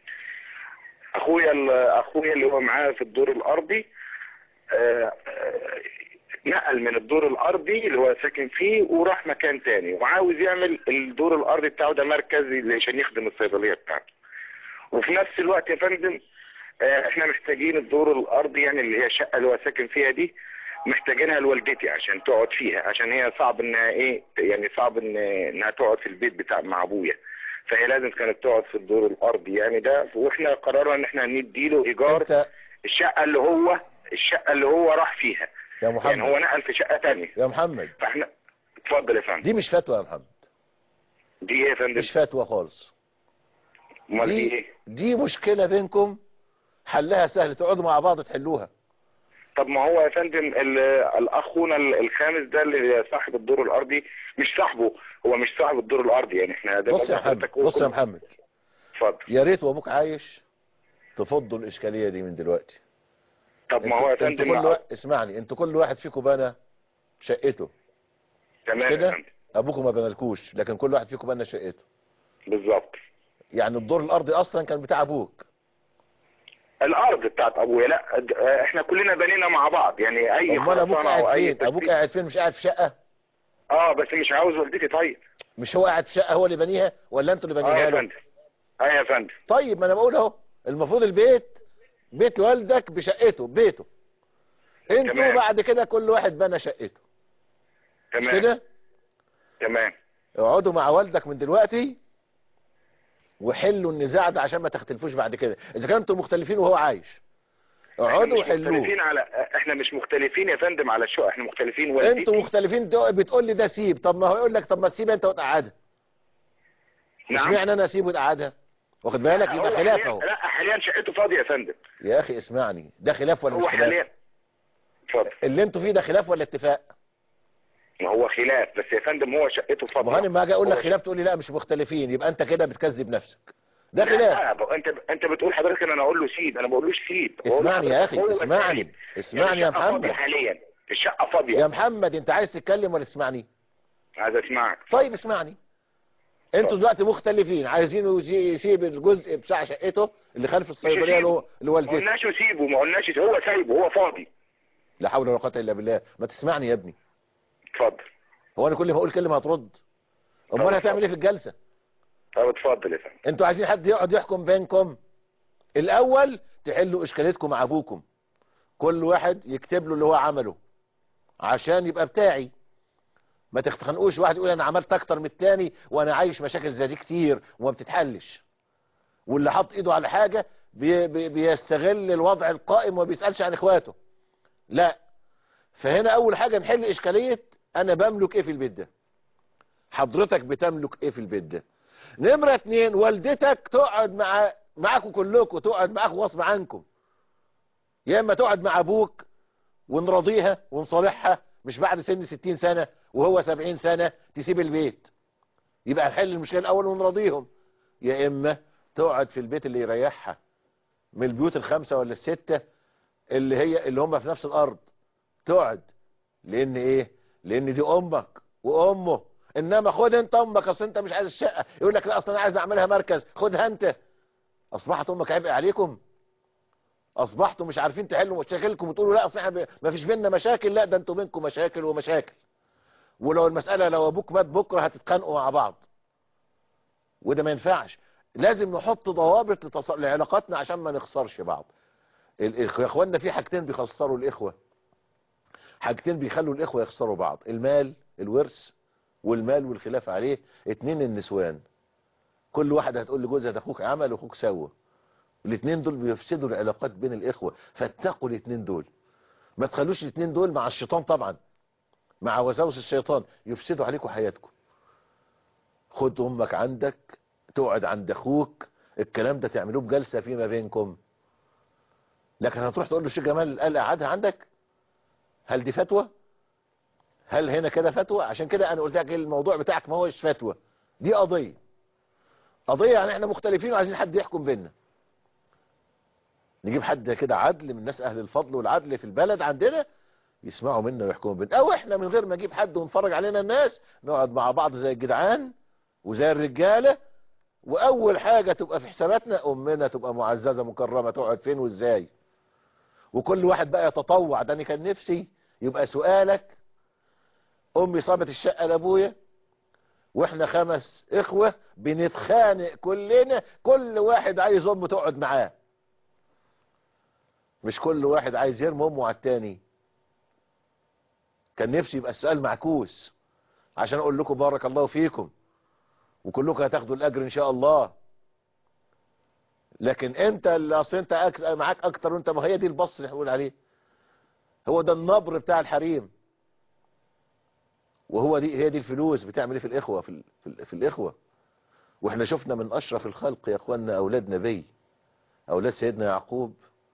اخويا ال- اخويا اللي هو معاه في الدور الارضي آه، آه، نقل من الدور الارضي اللي هو ساكن فيه وراح مكان تاني وعاوز يعمل الدور الارضي بتاعه ده مركزي عشان يخدم الصيدليه بتاعته وفي نفس الوقت يا فندم آه، احنا محتاجين الدور الارضي يعني اللي هي الشقه اللي هو ساكن فيها دي محتاجينها لوالدتي عشان تقعد فيها عشان هي صعب انها ايه يعني صعب ان انها تقعد في البيت بتاع مع ابويا فهي لازم كانت تقعد في الدور الارضي يعني ده واحنا قررنا ان احنا نديله ايجار انت الشقه اللي هو الشقه اللي هو راح فيها يا يعني هو محمد نقل في شقه تانية يا محمد فاحنا اتفضل يا فندم دي مش فتوى يا محمد دي ايه يا فندم مش فتوى خالص امال دي دي ايه دي مشكلة بينكم حلها سهل تقعدوا مع بعض تحلوها طب ما هو يا فندم ال- الاخونا ال- الخامس ده اللي صاحب الدور الارضي مش صاحبه هو مش صاحب الدور الارضي يعني احنا ده بص يا برضه محمد حضرتك بص يا قلت- محمد اتفضل يا ريت وابوك عايش تفضوا الاشكالية دي من دلوقتي طب ما هو يا انتوا- انتوا فندم كل وا... اسمعني انتوا كل واحد فيكم بنى شقته تمام يا كده فندم ابوكم ما بنالكوش لكن كل واحد فيكم بنى شقته بالظبط يعني الدور الارضي اصلا كان بتاع ابوك الارض بتاعت ابويا لا د- احنا كلنا بنينا مع بعض يعني اي امال ابوك خرسانة قاعد او اي فين ابوك تسليك- قاعد فين مش قاعد في شقة اه بس مش عاوز والدتي طيب مش هو قاعد في شقة هو اللي بنيها ولا انتوا اللي اه يا بنيها له فندم اه يا فندم طيب ما انا بقول اهو المفروض البيت بيت والدك بشقته بيته انتوا تمام. بعد كده كل واحد بنى شقته مش تمام كده تمام اقعدوا مع والدك من دلوقتي وحلوا النزاع ده عشان ما تختلفوش بعد كده اذا كانوا انتوا مختلفين وهو عايش احنا اقعدوا مش وحلوه مختلفين على احنا مش مختلفين يا فندم على الشقه احنا مختلفين والدتي انتوا مختلفين دو- بتقول لي ده سيب طب ما هو يقول لك طب ما تسيبها انت وتقعدها نعم اشمعنى انا اسيب وتقعدها واخد بالك يبقى هو خلاف حالياً- اهو لا حاليا شقته فاضيه يا فندم يا اخي اسمعني ده خلاف ولا مش هو خلاف حاليا اتفضل اللي انتوا فيه ده خلاف ولا اتفاق ما هو خلاف بس يا فندم هو شقته فاضيه ما هو انا لما اجي اقول لك هو خلاف تقول لي لا مش مختلفين يبقى انت كده بتكذب نفسك ده لا، خلاف لا، ب- انت انت بتقول حضرتك ان انا اقول له سيب انا ما بقولوش سيب بقول اسمعني يا لحضرتك اخي هو اسمعني سيب. اسمعني يا يعني الشقة فاضية محمد حاليا الشقه فاضيه يا محمد انت عايز تتكلم ولا تسمعني عايز اسمعك طيب اسمعني انتوا دلوقتي مختلفين عايزينه يسي- يسيب الجزء بتاع شقته اللي خلف الصيدليه اللي هو- اللي ما والدته قلناش سيبه ما قلناش هو سايبه هو فاضي لا حول ولا قوه الا بالله ما تسمعني يا ابني اتفضل هو انا كل ما اقول كلمه هترد امال طب هتعمل ايه في الجلسه طب اتفضل يا فندم انتوا عايزين حد يقعد يحكم بينكم الاول تحلوا اشكاليتكم مع ابوكم كل واحد يكتب له اللي هو عمله عشان يبقى بتاعي ما تتخانقوش واحد يقول انا عملت اكتر من التاني وانا عايش مشاكل زي دي كتير وما بتتحلش واللي حط ايده على حاجة بي بي بيستغل الوضع القائم وما بيسألش عن اخواته لا فهنا اول حاجة نحل اشكالية انا بملك ايه في البيت ده حضرتك بتملك ايه في البيت ده نمرة اتنين والدتك تقعد مع معاكم كلكم تقعد معاكم غصب عنكم يا اما تقعد مع ابوك ونرضيها ونصالحها مش بعد سن 60 سنة وهو 70 سنة تسيب البيت يبقى نحل المشكلة الاول ونرضيهم يا اما تقعد في البيت اللي يريحها من البيوت الخمسة ولا الستة اللي هي اللي هم في نفس الارض تقعد لان ايه لان دي امك وامه انما خد انت امك اصل انت مش عايز الشقة يقول لك لا اصل انا عايز اعملها مركز خدها انت اصبحت امك عبء عليكم اصبحتوا مش عارفين تحلوا مشاكلكم وتقولوا لا اصل احنا ما فيش بيننا مشاكل لا ده انتوا بينكم مشاكل ومشاكل ولو المسألة لو ابوك مات بكرة هتتخانقوا مع بعض وده ما ينفعش لازم نحط ضوابط لتص... لعلاقاتنا عشان ما نخسرش بعض الإخوة يا اخوانا في حاجتين بيخسروا الاخوة حاجتين بيخلوا الاخوة يخسروا بعض المال الورث والمال والخلاف عليه اتنين النسوان كل واحد هتقول لجوزها ده اخوك عمل واخوك سوى الاثنين دول بيفسدوا العلاقات بين الاخوة فاتقوا الاثنين دول ما تخلوش الاثنين دول مع الشيطان طبعا مع وساوس الشيطان يفسدوا عليكم حياتكم خد امك عندك تقعد عند اخوك الكلام ده تعملوه بجلسة فيما بينكم لكن هتروح تقول له الشيخ جمال قال قعدها عندك هل دي فتوى هل هنا كده فتوى عشان كده انا قلت لك الموضوع بتاعك ما هوش فتوى دي قضية قضية يعني احنا مختلفين وعايزين حد يحكم بيننا نجيب حد كده عدل من الناس اهل الفضل والعدل في البلد عندنا يسمعوا منا ويحكموا بينا او احنا من غير ما نجيب حد ونفرج علينا الناس نقعد مع بعض زي الجدعان وزي الرجالة واول حاجة تبقى في حساباتنا امنا تبقى معززة مكرمة تقعد فين وازاي وكل واحد بقى يتطوع ده انا كان نفسي يبقى سؤالك امي صابت الشقة لابويا واحنا خمس اخوة بنتخانق كلنا كل واحد عايز امه تقعد معاه مش كل واحد عايز يرمي امه على التاني كان نفسي يبقى السؤال معكوس عشان اقول لكم بارك الله فيكم وكلكم هتاخدوا الاجر ان شاء الله لكن انت اللي اصل انت أكس... معاك اكتر وانت ما هي دي البص اللي هنقول عليه هو ده النبر بتاع الحريم وهو دي هي دي الفلوس بتعمل ايه في الاخوه في, ال... في, ال... في الاخوه واحنا شفنا من اشرف الخلق يا اخواننا اولاد نبي اولاد سيدنا يعقوب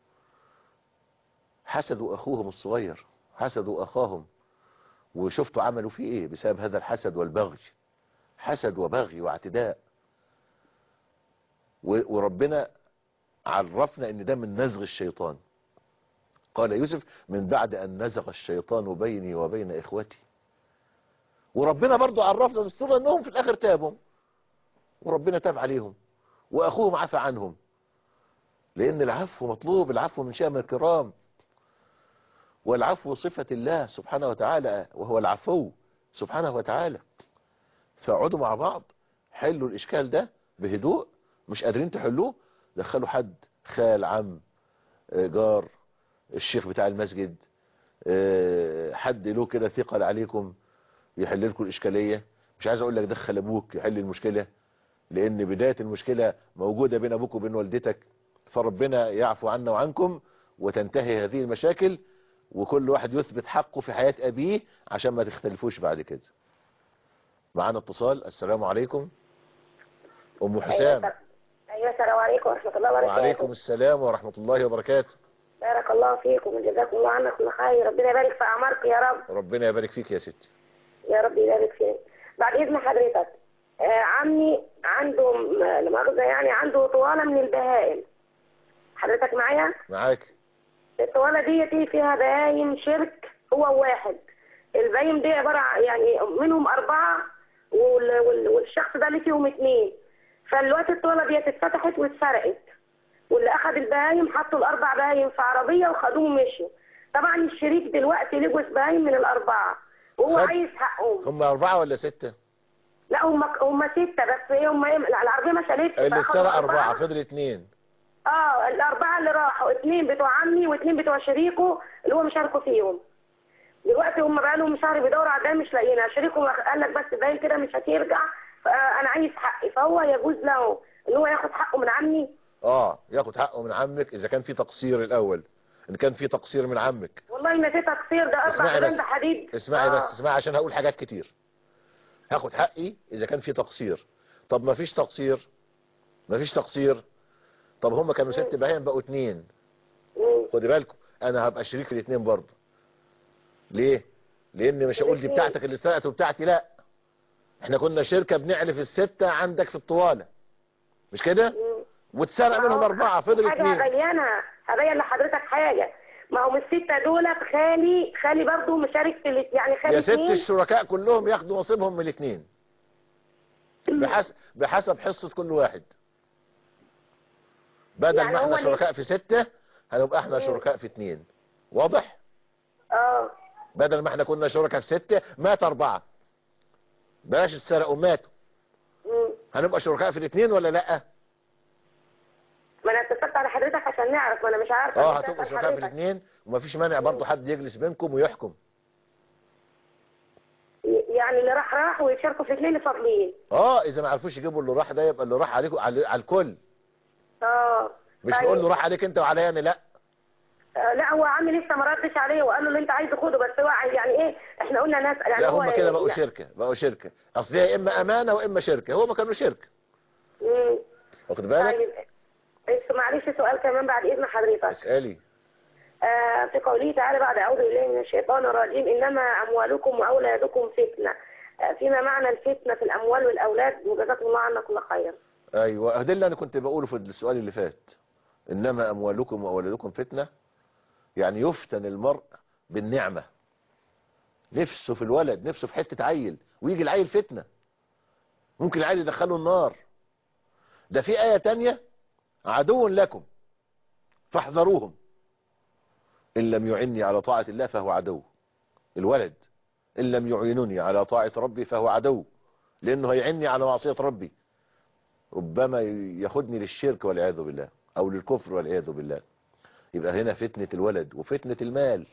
حسدوا اخوهم الصغير حسدوا اخاهم وشفتوا عملوا فيه ايه بسبب هذا الحسد والبغي حسد وبغي واعتداء وربنا عرفنا ان ده من نزغ الشيطان قال يوسف من بعد ان نزغ الشيطان بيني وبين اخوتي وربنا برضو عرفنا في السورة انهم في الاخر تابوا وربنا تاب عليهم واخوهم عفى عنهم لان العفو مطلوب العفو من شأم الكرام والعفو صفة الله سبحانه وتعالى وهو العفو سبحانه وتعالى فاقعدوا مع بعض حلوا الاشكال ده بهدوء مش قادرين تحلوه دخلوا حد خال عم جار الشيخ بتاع المسجد حد له كده ثقل عليكم يحل لكم الاشكالية مش عايز اقول لك دخل ابوك يحل المشكلة لان بداية المشكلة موجودة بين ابوك وبين والدتك فربنا يعفو عنا وعنكم وتنتهي هذه المشاكل وكل واحد يثبت حقه في حياة ابيه عشان ما تختلفوش بعد كده معانا اتصال السلام عليكم ام حسام ايوه السلام عليكم ورحمه الله وبركاته وعليكم السلام ورحمة الله وبركاته بارك الله فيكم وجزاكم الله عنا كل خير ربنا يبارك في اعماركم يا رب ربنا يبارك فيك يا ستي يا رب يبارك فيك بعد اذن حضرتك آه عمي عنده م- لا مؤاخذه يعني عنده طواله من البهائم حضرتك معايا معاك الطواله دي فيها بهايم شرك هو واحد البهايم دي عباره عن- يعني منهم اربعه وال- وال- والشخص ده اللي فيهم اثنين فالوقت الطواله دي اتفتحت واتسرقت واللي اخذ البهايم حطوا الاربع بهايم في عربيه وخدوهم ومشوا طبعا الشريك دلوقتي لجوز بهايم من الاربعه وهو خد- عايز حقهم هم اربعة ولا ستة لا هم هم سته بس هي هم إيه، العربيه ما شالتش اللي فأخدوا اتسرق اربعة فضل اتنين اه الاربعه اللي راحوا اثنين بتوع عمي واثنين بتوع شريكه اللي هو مشاركه فيهم دلوقتي هم بقى لهم شهر بيدوروا على الدم مش لاقيينها شريكه قال لك بس باين كده مش هترجع فانا عايز حقي فهو يجوز له ان هو ياخد حقه من عمي اه ياخد حقه من عمك اذا كان في تقصير الاول ان كان في تقصير من عمك والله ما في تقصير ده اربع اسمعي قدام بس ده حديد اسمعي آه. بس اسمعي عشان هقول حاجات كتير هاخد حقي اذا كان في تقصير طب ما فيش تقصير ما فيش تقصير طب هم كانوا ست بهايم بقوا اتنين خدي بالكم انا هبقى شريك الاتنين برضه ليه لان مش هقول دي بتاعتك اللي سرقت وبتاعتي لا احنا كنا شركة بنعلف الستة عندك في الطوالة مش كده واتسرق منهم اربعة فضل حاجه اتنين هبينها هبين لحضرتك حاجه ما هم السته دول خالي خالي برضه مشارك في الات- يعني خالي يا ست اتنين. الشركاء كلهم ياخدوا نصيبهم من الاثنين بحسب بحسب حصة كل واحد بدل يعني ما هو احنا اللي- شركاء في ستة هنبقى احنا شركاء في اثنين واضح اه بدل ما احنا كنا شركاء في ستة مات اربعة بلاش اتسرقوا ماتوا مم. هنبقى شركاء في الاثنين ولا لا ما انا اتصلت على حضرتك عشان نعرف ما انا مش عارفه اه أنا هتبقوا بسأل شركاء في حضرتك. الاثنين ومفيش مانع برضه حد يجلس بينكم ويحكم يعني اللي راح راح ويشاركوا في اثنين فاضلين اه اذا ما عرفوش يجيبوا اللي راح ده يبقى اللي راح عليكم على, على الكل اه مش طيب. نقول له راح عليك انت وعليا انا لا آه، لا هو عمي لسه ما ردش عليه وقال له اللي انت عايزه خده بس هو عايز- يعني ايه احنا قلنا ناس يعني لا هو هم كده بقوا لا. شركة بقوا شركة اصل هي اما امانة واما شركة هو ما كانوا شركة مم. واخد بالك طيب بس معلش سؤال كمان بعد اذن حضرتك اسألي آه في قوله تعالى بعد اعوذ بالله من الشيطان الرجيم انما اموالكم واولادكم فتنه آه فيما معنى الفتنه في الاموال والاولاد وجزاكم الله عنا كل خير ايوه ده اللي انا كنت بقوله في السؤال اللي فات انما اموالكم واولادكم فتنة يعني يفتن المرء بالنعمة نفسه في الولد نفسه في حتة عيل ويجي العيل فتنة ممكن العيل يدخله النار ده في آية تانية عدو لكم فاحذروهم إن لم يعني على طاعة الله فهو عدو الولد إن لم يعينني على طاعة ربي فهو عدو لأنه هيعني على معصية ربي ربما ياخدني للشرك والعياذ بالله أو للكفر والعياذ بالله يبقى هنا فتنة الولد وفتنة المال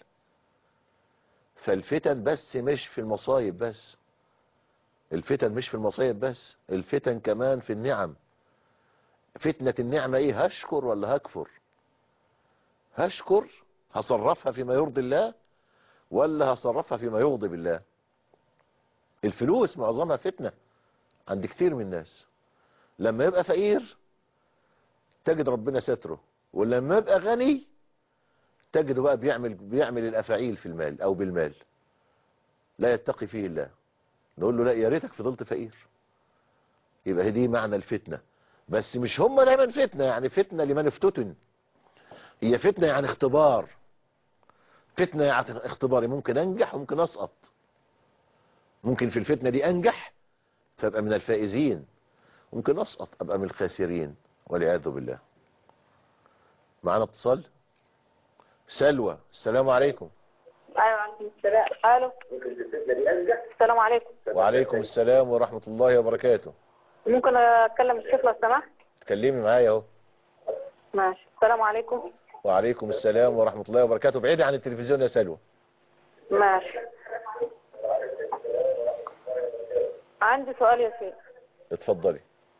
فالفتن بس مش في المصايب بس الفتن مش في المصايب بس الفتن كمان في النعم فتنة النعمة ايه هشكر ولا هكفر هشكر هصرفها فيما يرضي الله ولا هصرفها فيما يغضب الله الفلوس معظمها فتنة عند كتير من الناس لما يبقى فقير تجد ربنا ستره ولما يبقى غني تجده بقى بيعمل بيعمل الافاعيل في المال او بالمال لا يتقي فيه الله نقول له لا يا ريتك فضلت فقير يبقى دي معنى الفتنة بس مش هم دايما فتنة يعني فتنة لمن افتتن هي فتنة يعني اختبار فتنة يعني اختباري ممكن انجح وممكن اسقط ممكن في الفتنة دي انجح فابقى من الفائزين ممكن اسقط ابقى من الخاسرين والعياذ بالله معنا اتصال سلوى السلام عليكم ايوه عليكم السلام الو السلام عليكم وعليكم السلام ورحمة الله وبركاته ممكن اتكلم الشيخ لو سمحت تكلمي معايا اهو ماشي السلام عليكم وعليكم السلام ورحمة الله وبركاته بعيدي عن التلفزيون يا سلوى ماشي عندي سؤال يا سيدي اتفضلي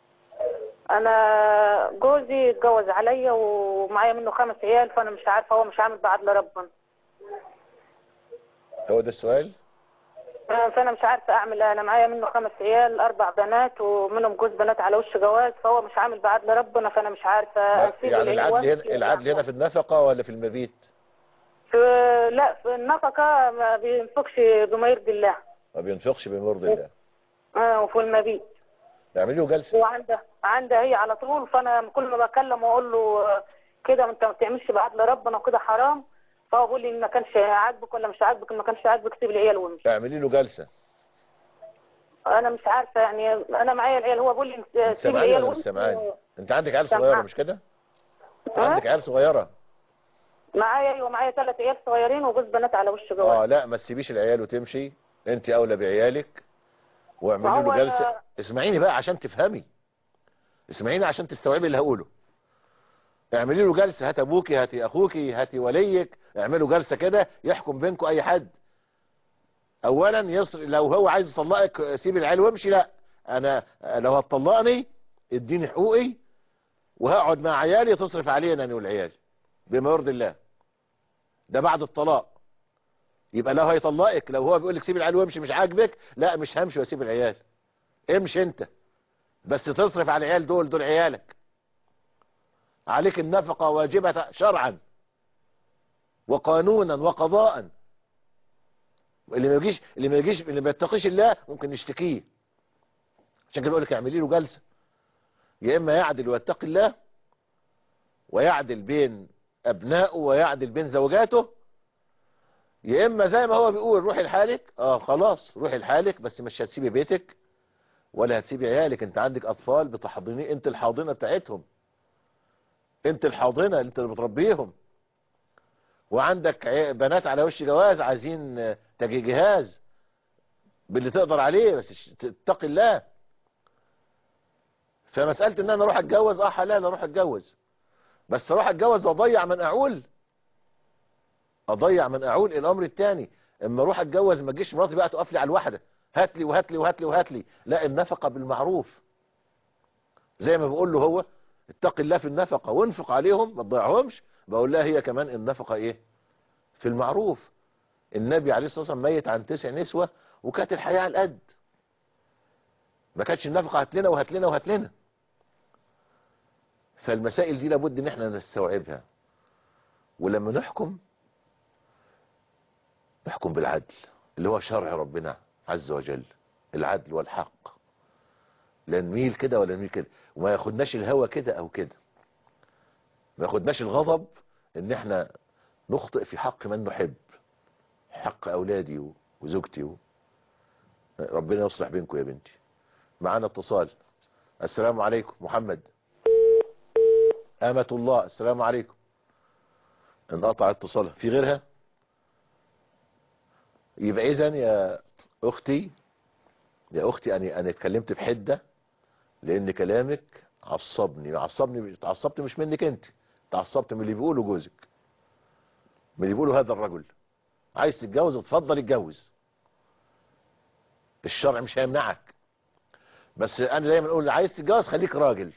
انا جوزي اتجوز عليا ومعايا منه خمس عيال فانا مش عارفه هو مش عامل بعد لربنا هو ده السؤال فانا مش عارفه اعمل إيه. انا معايا منه خمس عيال اربع بنات ومنهم جوز بنات على وش جواز فهو مش عامل بعد لربنا فانا مش عارفه اسيب يعني العدل العوض هنا العدل هنا في النفقة ولا في المبيت في لا في النفقه ما بينفقش بما يرضي الله ما بينفقش بما يرضي الله اه وفي المبيت اعملي له جلسة وعندها عندها هي على طول فانا كل ما بكلم واقول له آه، كده انت ما بتعملش بعد لربنا وكده حرام فهو بيقول لي إن ما كانش عاجبك ولا مش عاجبك إن ما كانش عاجبك سيب العيال وامشي اعملي له جلسة انا مش عارفه يعني انا معايا العيال هو بيقول لي انت سيب سامعاني العيال ولا مش وامشي سامعاني انت عندك عيال سامعة. صغيرة مش كده ها؟ عندك عيال صغيرة معايا ايوه معايا ثلاث عيال صغيرين وجوز بنات على وش جواز اه لا ما تسيبيش العيال وتمشي انت اولى بعيالك واعملي ما هو له جلسة أنا- اسمعيني بقى عشان تفهمي اسمعيني عشان تستوعبي اللي هقوله اعملي له جلسة هات ابوكي هاتي اخوكي هاتي وليك اعملوا جلسة كده يحكم بينكم اي حد اولا يصر لو هو عايز يطلقك سيب العيال وامشي لا انا لو هتطلقني اديني حقوقي وهقعد مع عيالي تصرف علينا انا والعيال بما يرضي الله ده بعد الطلاق يبقى لو هيطلقك لو هو بيقول لك سيب العيال وامشي مش عاجبك لا مش همشي واسيب العيال امشي انت بس تصرف على العيال دول دول عيالك عليك النفقة واجبة شرعا وقانونا وقضاء اللي ما يجيش اللي ما يجيش اللي ما يتقيش الله ممكن نشتكيه عشان كده بقول لك اعملي له جلسه يا اما يعدل ويتقي الله ويعدل بين ابنائه ويعدل بين زوجاته يا اما زي ما هو بيقول روحي لحالك اه خلاص روحي لحالك بس مش هتسيبي بيتك ولا هتسيبي عيالك انت عندك اطفال بتحضني انت الحاضنه بتاعتهم انت الحاضنه انت اللي بتربيهم وعندك عي- بنات على وش جواز عايزين آه، تجي جهاز باللي تقدر عليه بس ش- تتقي الله فمسألة ان انا اروح اتجوز اه حلال اروح اتجوز بس اروح اتجوز واضيع من اعول اضيع من اعول الامر الثاني اما اروح اتجوز ما تجيش مراتي بقى تقف لي على الواحده هات لي وهات لي وهات لي وهات لي لا النفقه بالمعروف زي ما بقول له هو اتق الله في النفقه وانفق عليهم ما تضيعهمش بقول لها هي كمان النفقه ايه في المعروف النبي عليه الصلاه والسلام ميت عن تسع نسوه وكانت الحياه على القد ما كانتش النفقه هات لنا وهات لنا وهات لنا فالمسائل دي لابد ان احنا نستوعبها ولما نحكم نحكم بالعدل اللي هو شرع ربنا عز وجل العدل والحق لا نميل كده ولا نميل كده وما ياخدناش الهوى كده او كده ما ياخدناش الغضب ان احنا نخطئ في حق من نحب حق اولادي و- وزوجتي و... ربنا يصلح بينكم يا بنتي معانا اتصال السلام عليكم محمد أمة الله السلام عليكم انقطع اتصالها في غيرها يبقى اذا يا اختي يا اختي انا انا اتكلمت بحده لان كلامك عصبني عصبني اتعصبت مش منك انت اتعصبت من اللي بيقوله جوزك من اللي بيقوله هذا الرجل عايز تتجوز اتفضل اتجوز الشرع مش هيمنعك بس انا دايما اقول عايز تتجوز خليك راجل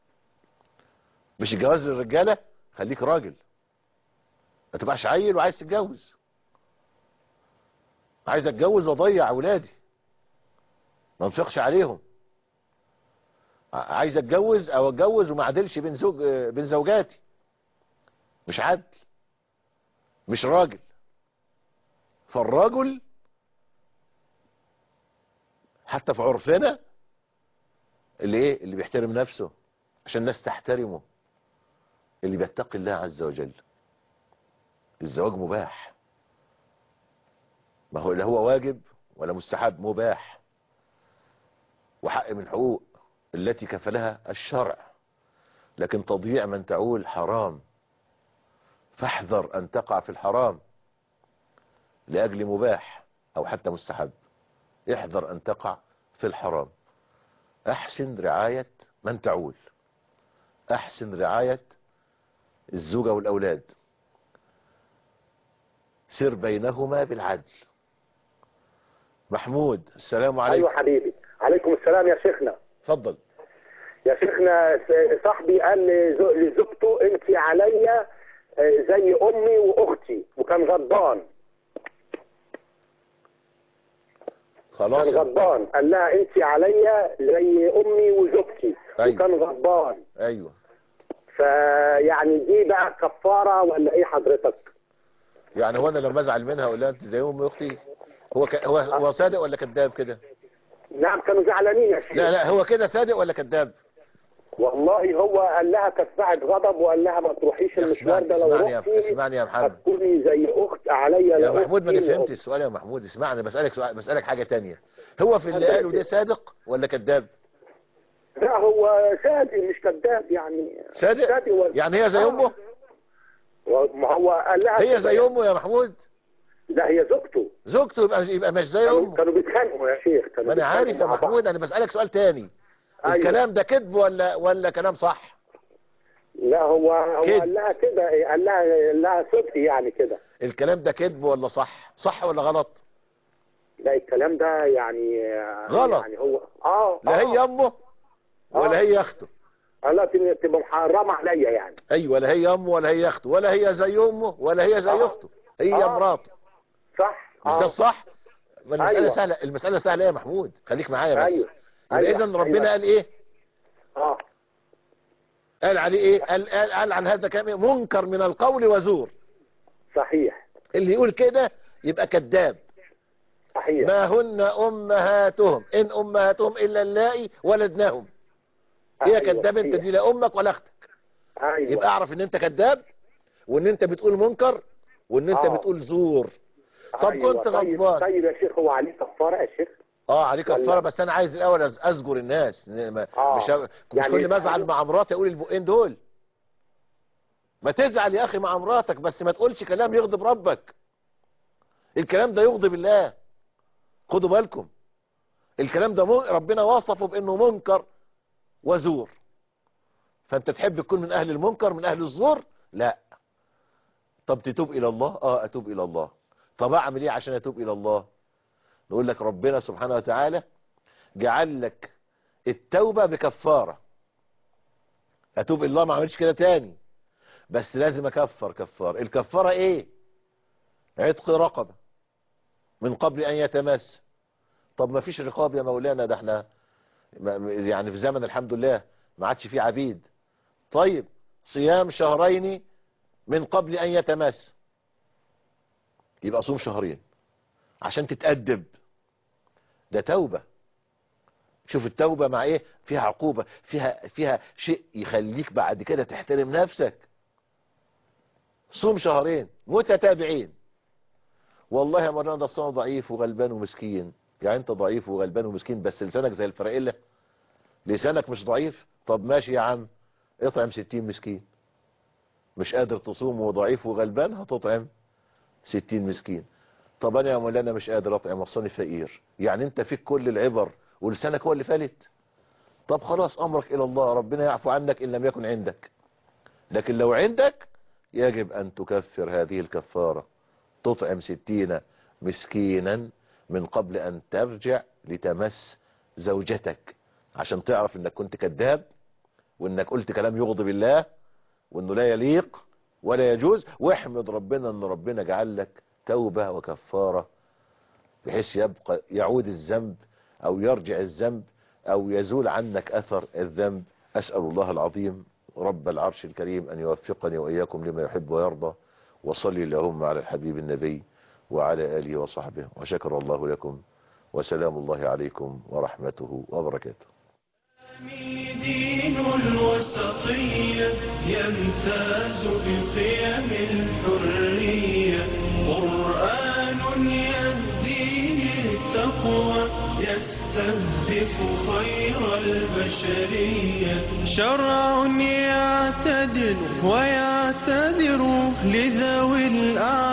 مش الجواز للرجاله خليك راجل ما تبقاش عيل وعايز تتجوز عايز اتجوز واضيع اولادي ما انفقش عليهم ع- عايز اتجوز او اتجوز وما اعدلش بين زوج بين زوجاتي مش عدل مش راجل فالراجل حتى في عرفنا اللي ايه اللي بيحترم نفسه عشان الناس تحترمه اللي بيتقي الله عز وجل الزواج مباح ما هو لا هو واجب ولا مستحب مباح وحق من حقوق التي كفلها الشرع لكن تضييع من تعول حرام فاحذر ان تقع في الحرام لاجل مباح او حتى مستحب احذر ان تقع في الحرام احسن رعاية من تعول احسن رعاية الزوجة والاولاد سر بينهما بالعدل محمود السلام عليكم ايوه حبيبي عليكم السلام يا شيخنا اتفضل يا شيخنا س- صاحبي قال لزو- لزوجته انت عليا آه، زي امي واختي وكان غضبان خلاص كان غضبان قال لها انت عليا زي امي وزوجتي أيوة. وكان غضبان ايوه فيعني دي بقى كفاره ولا ايه حضرتك؟ يعني هو انا لما ازعل منها اقول لها انت زي امي واختي هو ك... هو هو صادق ولا كذاب كده نعم كانوا زعلانين يا شيخ لا لا هو كده صادق ولا كذاب والله هو قال لها كانت ساعة غضب وقال لها ما تروحيش المشوار ده لو اسمعني يا رحتي اسمعني يا محمد هتكوني زي اخت عليا يا لا محمود ما أختي انا فهمت وأخت. السؤال يا محمود اسمعني بسالك سؤال بسالك حاجه تانية هو في اللي قاله ده صادق ولا كذاب لا هو صادق مش كذاب يعني صادق و... يعني هي زي امه ما هو قال لها هي كده زي يعني. امه يا محمود لا هي زوجته زوجته يبقى يبقى مش زي كانوا, امه كانوا بيتخانقوا يا شيخ كانوا ما انا عارف يا بيتخانقوا مع بعض. محمود انا بسالك سؤال تاني أيوة. الكلام ده كذب ولا ولا كلام صح لا هو هو كده. قال لها كده قال لها قال لها صدق يعني كده الكلام ده كذب ولا صح صح ولا غلط لا الكلام ده يعني غلط. يعني هو اه لا هي امه ولا هي اخته قال لها تبقى تبقى محرمه عليا يعني ايوه لا هي امه ولا هي اخته ولا هي زي امه ولا هي زي آه. اخته هي آه. مراته صح مش ده الصح ما المساله أيوة. سهله المساله سهله يا محمود خليك معايا بس أيوة. يبقى أيوة. اذا ربنا أيوة. قال ايه اه قال عليه ايه قال, قال, قال عن هذا كلام منكر من القول وزور صحيح اللي يقول كده يبقى كذاب صحيح ما هن امهاتهم ان امهاتهم الا اللائي ولدناهم هي أيوة، كذاب انت صحيح. دي لا امك ولا اختك ايوه يبقى اعرف ان انت كذاب وان انت بتقول منكر وان انت آه. بتقول زور طب أيوة. كنت طيب, غضبان طيب يا شيخ هو عليه كفاره يا شيخ اه عليك ولا- كفاره بس انا عايز الاول أز- ازجر الناس ما- آه. مش ه- مش يعني كل ما ازعل مع مراتي اقول البقين دول ما تزعل يا اخي مع مراتك بس ما تقولش كلام يغضب ربك الكلام ده يغضب الله خدوا بالكم الكلام ده من- ربنا وصفه بانه منكر وزور فانت تحب تكون من اهل المنكر من اهل الزور لا طب تتوب الى الله اه اتوب الى الله طب اعمل ايه عشان اتوب الى الله نقول لك ربنا سبحانه وتعالى جعل لك التوبة بكفارة اتوب الى الله ما عملش كده تاني بس لازم اكفر كفار الكفارة ايه عتق رقبة من قبل ان يتمس طب ما فيش رقاب يا مولانا ده احنا ما- يعني في زمن الحمد لله ما عادش فيه عبيد طيب صيام شهرين من قبل ان يتمس يبقى صوم شهرين عشان تتأدب ده توبة شوف التوبة مع ايه فيها عقوبة فيها فيها شيء يخليك بعد كده تحترم نفسك صوم شهرين متتابعين والله يا مولانا ده الصوم ضعيف وغلبان ومسكين يعني انت ضعيف وغلبان ومسكين بس لسانك زي الفرائلة لسانك مش ضعيف طب ماشي يا عم اطعم ستين مسكين مش قادر تصوم وضعيف وغلبان هتطعم ستين مسكين طب انا يا مولانا مش قادر اطعم وصلني فقير يعني انت فيك كل العبر ولسانك هو اللي فلت طب خلاص امرك الى الله ربنا يعفو عنك ان لم يكن عندك لكن لو عندك يجب ان تكفر هذه الكفارة تطعم ستين مسكينا من قبل ان ترجع لتمس زوجتك عشان تعرف انك كنت كذاب وانك قلت كلام يغضب الله وانه لا يليق ولا يجوز واحمد ربنا ان ربنا جعل لك توبة وكفارة بحيث يبقى يعود الذنب او يرجع الذنب او يزول عنك اثر الذنب اسأل الله العظيم رب العرش الكريم ان يوفقني واياكم لما يحب ويرضى وصلي اللهم على الحبيب النبي وعلى اله وصحبه وشكر الله لكم وسلام الله عليكم ورحمته وبركاته دين الوسطية يمتاز بقيم الحرية قرآن يهدي للتقوى يستهدف خير البشرية شرع يعتدل ويعتذر لذوي الأعراض